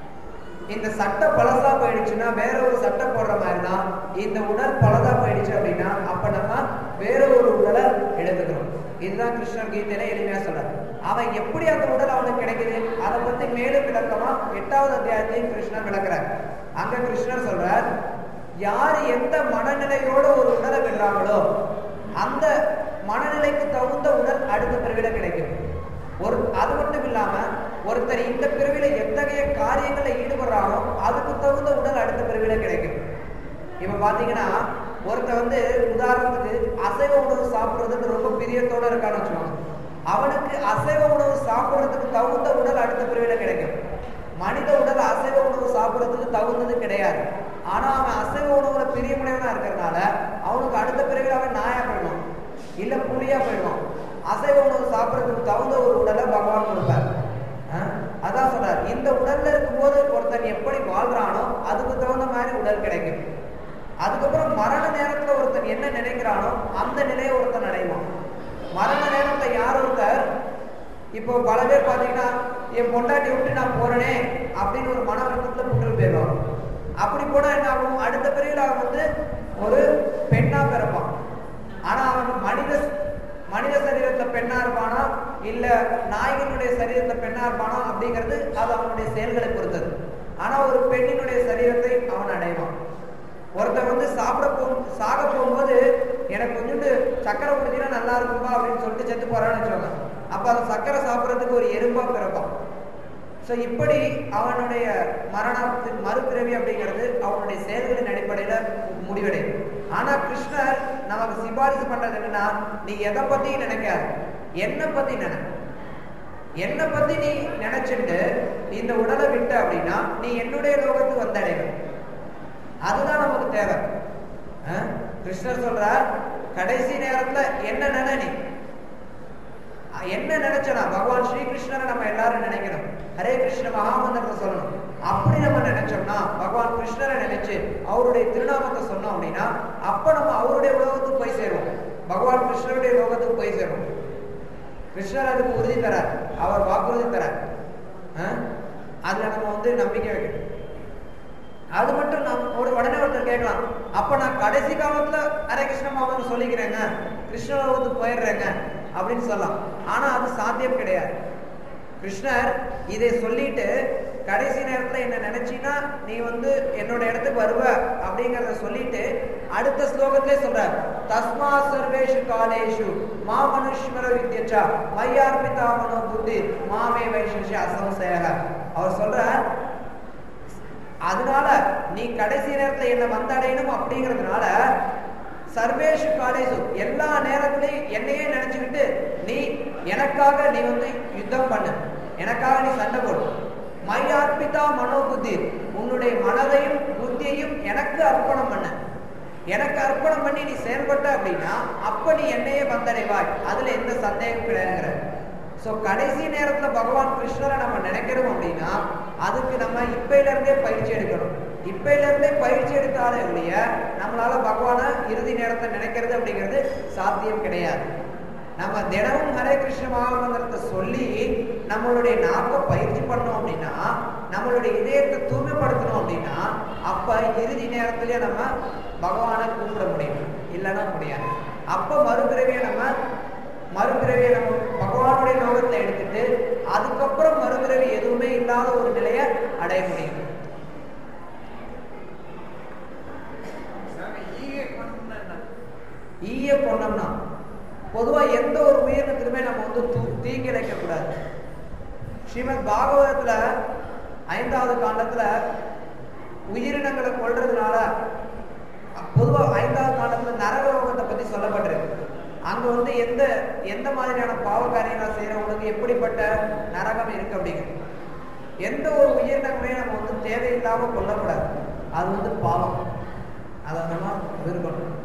இந்த சட்டை பழசா போயிடுச்சுன்னா வேற ஒரு சட்டை போடுற மாதிரி தான் இந்த உடல் பழசா போயிடுச்சு அப்படின்னா அப்ப நம்ம வேற ஒரு உடலை எடுத்துக்கிறோம் இதுதான் கிருஷ்ணர் கீதையில எளிமையா சொல்றாரு அவன் எப்படி அந்த உடல் அவனுக்கு கிடைக்குது அதை பத்தி மேலும் விளக்கமா எட்டாவது அத்தியாயத்தையும் கிருஷ்ணர் விளக்குறார் அங்க கிருஷ்ணர் சொல்றார் யார் எந்த மனநிலையோட ஒரு உடலை விடுறாங்களோ அந்த மனநிலைக்கு தகுந்த உடல் அடுத்த பிறவில கிடைக்கும் ஒரு அது மட்டும் இல்லாம ஒருத்தர் இந்த பிறவில எத்தகைய காரியங்களை ஈடுபடுறானோ அதுக்கு தகுந்த உடல் அடுத்த பிறவில கிடைக்கும் இப்ப பாத்தீங்கன்னா ஒருத்தர் வந்து உதாரணத்துக்கு அசைவ உணவு சாப்பிடுறதுக்கு ரொம்ப பிரியத்தோட இருக்கான்னு வச்சுக்கோங்க அவனுக்கு அசைவ உணவு சாப்பிடுறதுக்கு தகுந்த உடல் அடுத்த பிறவில கிடைக்கும் மனித உடல் அசைவ உணவு சாப்பிடுறதுக்கு தகுந்தது கிடையாது ஆனா அவன் அசைவ உணவுல பிரியமுடையவனா இருக்கிறதுனால அவனுக்கு அடுத்த பிறவில அவன் நாயா போயிடுவான் இல்ல புலியா போயிடுவான் அசைவ உணவு சாப்பிடுறதுக்கு தகுந்த ஒரு உடலை பகவான் கொடுப்பார் அஹ் அதான் சொல்றார் இந்த உடல்ல இருக்கும்போது ஒருத்தன் எப்படி வாழ்றானோ அதுக்கு தகுந்த மாதிரி உடல் கிடைக்கும் அதுக்கப்புறம் மரண நேரத்துல ஒருத்தன் என்ன நினைக்கிறானோ அந்த நிலையை ஒருத்தன் அடைவான் மரண நேரத்தை யார் ஒருத்தர் இப்போ பல பேர் பாத்தீங்கன்னா என் பொண்டாட்டி விட்டு நான் போறேனே அப்படின்னு ஒரு மன வருத்தத்துல புட்டு போயிடுவான் அப்படி போனா என்ன ஆகும் அடுத்த பிறகு அவன் வந்து ஒரு பெண்ணா பிறப்பான் ஆனா அவன் மனித மனித சரீரத்துல பெண்ணா இருப்பானா இல்ல நாய்களுடைய சரீரத்துல பெண்ணா இருப்பானா அப்படிங்கிறது அது அவனுடைய செயல்களை பொறுத்தது ஆனா ஒரு பெண்ணினுடைய சரீரத்தை அவன் அடைவான் ஒருத்தன் வந்து சாப்பிட போ சாக போகும்போது எனக்கு கொஞ்சோண்டு சக்கரை குடிச்சினா நல்லா இருக்கும்பா அப்படின்னு சொல்லிட்டு செத்து போறான்னு வச்சுக்கோங்க அப்ப அந்த சக்கரை சாப்பிட்றதுக்கு ஒரு எறும்பா பிறப்பான் ஸோ இப்படி அவனுடைய மரணத்தின் மறுபிறவி அப்படிங்கிறது அவனுடைய செயல்களின் அடிப்படையில முடிவடையும் ஆனா கிருஷ்ணர் நமக்கு சிபாரிசு பண்றது என்னன்னா நீ எதை பத்தியும் நினைக்காத என்ன பத்தி நினை என்ன பத்தி நீ நினைச்சிட்டு இந்த உடலை விட்ட அப்படின்னா நீ என்னுடைய லோகத்துக்கு வந்தடைவ அதுதான் நமக்கு தேவை அஹ்? கிருஷ்ணர் சொல்றார் கடைசி நேரத்துல என்ன நினை நீ அஹ் என்ன நினைச்சனா பகவான் ஸ்ரீகிருஷ்ணரை நம்ம எல்லாரும் நினைக்கணும் ஹரே கிருஷ்ண மகாமந்திரத்தை சொல்லணும் அப்படி நம்ம நினைச்சோம்னா பகவான் கிருஷ்ணரை நினைச்சு அவருடைய திருநாமத்தை சொன்னோம் அப்படின்னா அப்ப நம்ம அவருடைய உலகத்துக்கு போய் சேருவோம் பகவான் கிருஷ்ணருடைய லோகத்துக்கு போய் சேருவோம் கிருஷ்ணர் அதுக்கு உறுதி தரார் அவர் வாக்குறுதி தரார் அஹ்? அதுல நம்ம வந்து நம்பிக்கை வைக்கணும் அது மட்டும் நம் ஒரு உடனே ஒருத்தர் கேட்கலாம் அப்ப நான் கடைசி காலத்துல ஹரே கிருஷ்ண மாமன் சொல்லிக்கிறேங்க கிருஷ்ண லோகத்துக்கு போயிடுறேங்க அப்படின்னு சொல்லலாம் ஆனா அது சாத்தியம் கிடையாது கிருஷ்ணர் இதை சொல்லிட்டு கடைசி நேரத்துல என்ன நினைச்சீன்னா நீ வந்து என்னோட இடத்துக்கு வருவ அப்படிங்கறத சொல்லிட்டு அடுத்த ஸ்லோகத்திலே சொல்றார் தஸ்மா சர்வேஷு காலேஷு மா மனுஷ்மர வித்யச்சா மையார்பிதா மனோ புத்தி மாமே வைஷிஷ அசம்சயக அவர் சொல்றார் அதனால நீ கடைசி நேரத்துல என்ன வந்தடையணும் அப்படிங்கிறதுனால சர்வேஷு காலேஜு எல்லா நேரத்திலையும் என்னையே நினைச்சுக்கிட்டு நீ எனக்காக நீ வந்து யுத்தம் பண்ணு எனக்காக நீ சண்டை போடு மை அர்ப்பிதா மனோ புத்தி உன்னுடைய மனதையும் புத்தியையும் எனக்கு அர்ப்பணம் பண்ண எனக்கு அர்ப்பணம் பண்ணி நீ செயல்பட்ட அப்படின்னா அப்ப நீ என்னையே வந்தடைவாய் அதுல எந்த சந்தேகம் கிடையாதுங்கிற சோ கடைசி நேரத்துல பகவான் கிருஷ்ணரை நம்ம நினைக்கிறோம் அப்படின்னா அதுக்கு நம்ம இப்பையில இருந்தே பயிற்சி எடுக்கணும் இப்பையில இருந்தே பயிற்சி எடுத்தாலே ஒழிய நம்மளால பகவான இறுதி நேரத்தை நினைக்கிறது அப்படிங்கிறது சாத்தியம் கிடையாது நம்ம தினமும் ஹரே கிருஷ்ண மகாமந்திரத்தை சொல்லி நம்மளுடைய நாப்பை பயிற்சி பண்ணோம் அப்படின்னா நம்மளுடைய இதயத்தை தூய்மைப்படுத்தணும் அப்படின்னா அப்ப இறுதி நேரத்திலேயே நம்ம பகவானை கூப்பிட முடியும் இல்லைன்னா முடியாது அப்ப மறுபிறவியை நம்ம மறுபிறவியை நம்ம பகவானுடைய லோகத்தை எடுத்துட்டு அதுக்கப்புறம் மறுபிறவி எதுவுமே இல்லாத ஒரு நிலையை அடைய முடியும் ஈய கொண்டோம்னா பொதுவா எந்த ஒரு உயிரினத்துக்குமே நம்ம வந்து தூ- தீங்கு இழைக்க கூடாது ஸ்ரீமத் பாகவதத்துல ஐந்தாவது காண்டத்துல உயிரினங்களை கொல்றதுனால பொதுவா ஐந்தாவது காண்டத்துல நரகலோகத்தை பத்தி சொல்லப்பட்டிருக்கு அங்க வந்து எந்த எந்த மாதிரியான பாவ காரியங்கள் செய்யறவங்களுக்கு எப்படிப்பட்ட நரகம் இருக்கு அப்படிங்கிறது எந்த ஒரு உயிரினமே நம்ம வந்து தேவையில்லாம கொல்லக்கூடாது அது வந்து பாவம் அதை நம்ம விரும்பணும்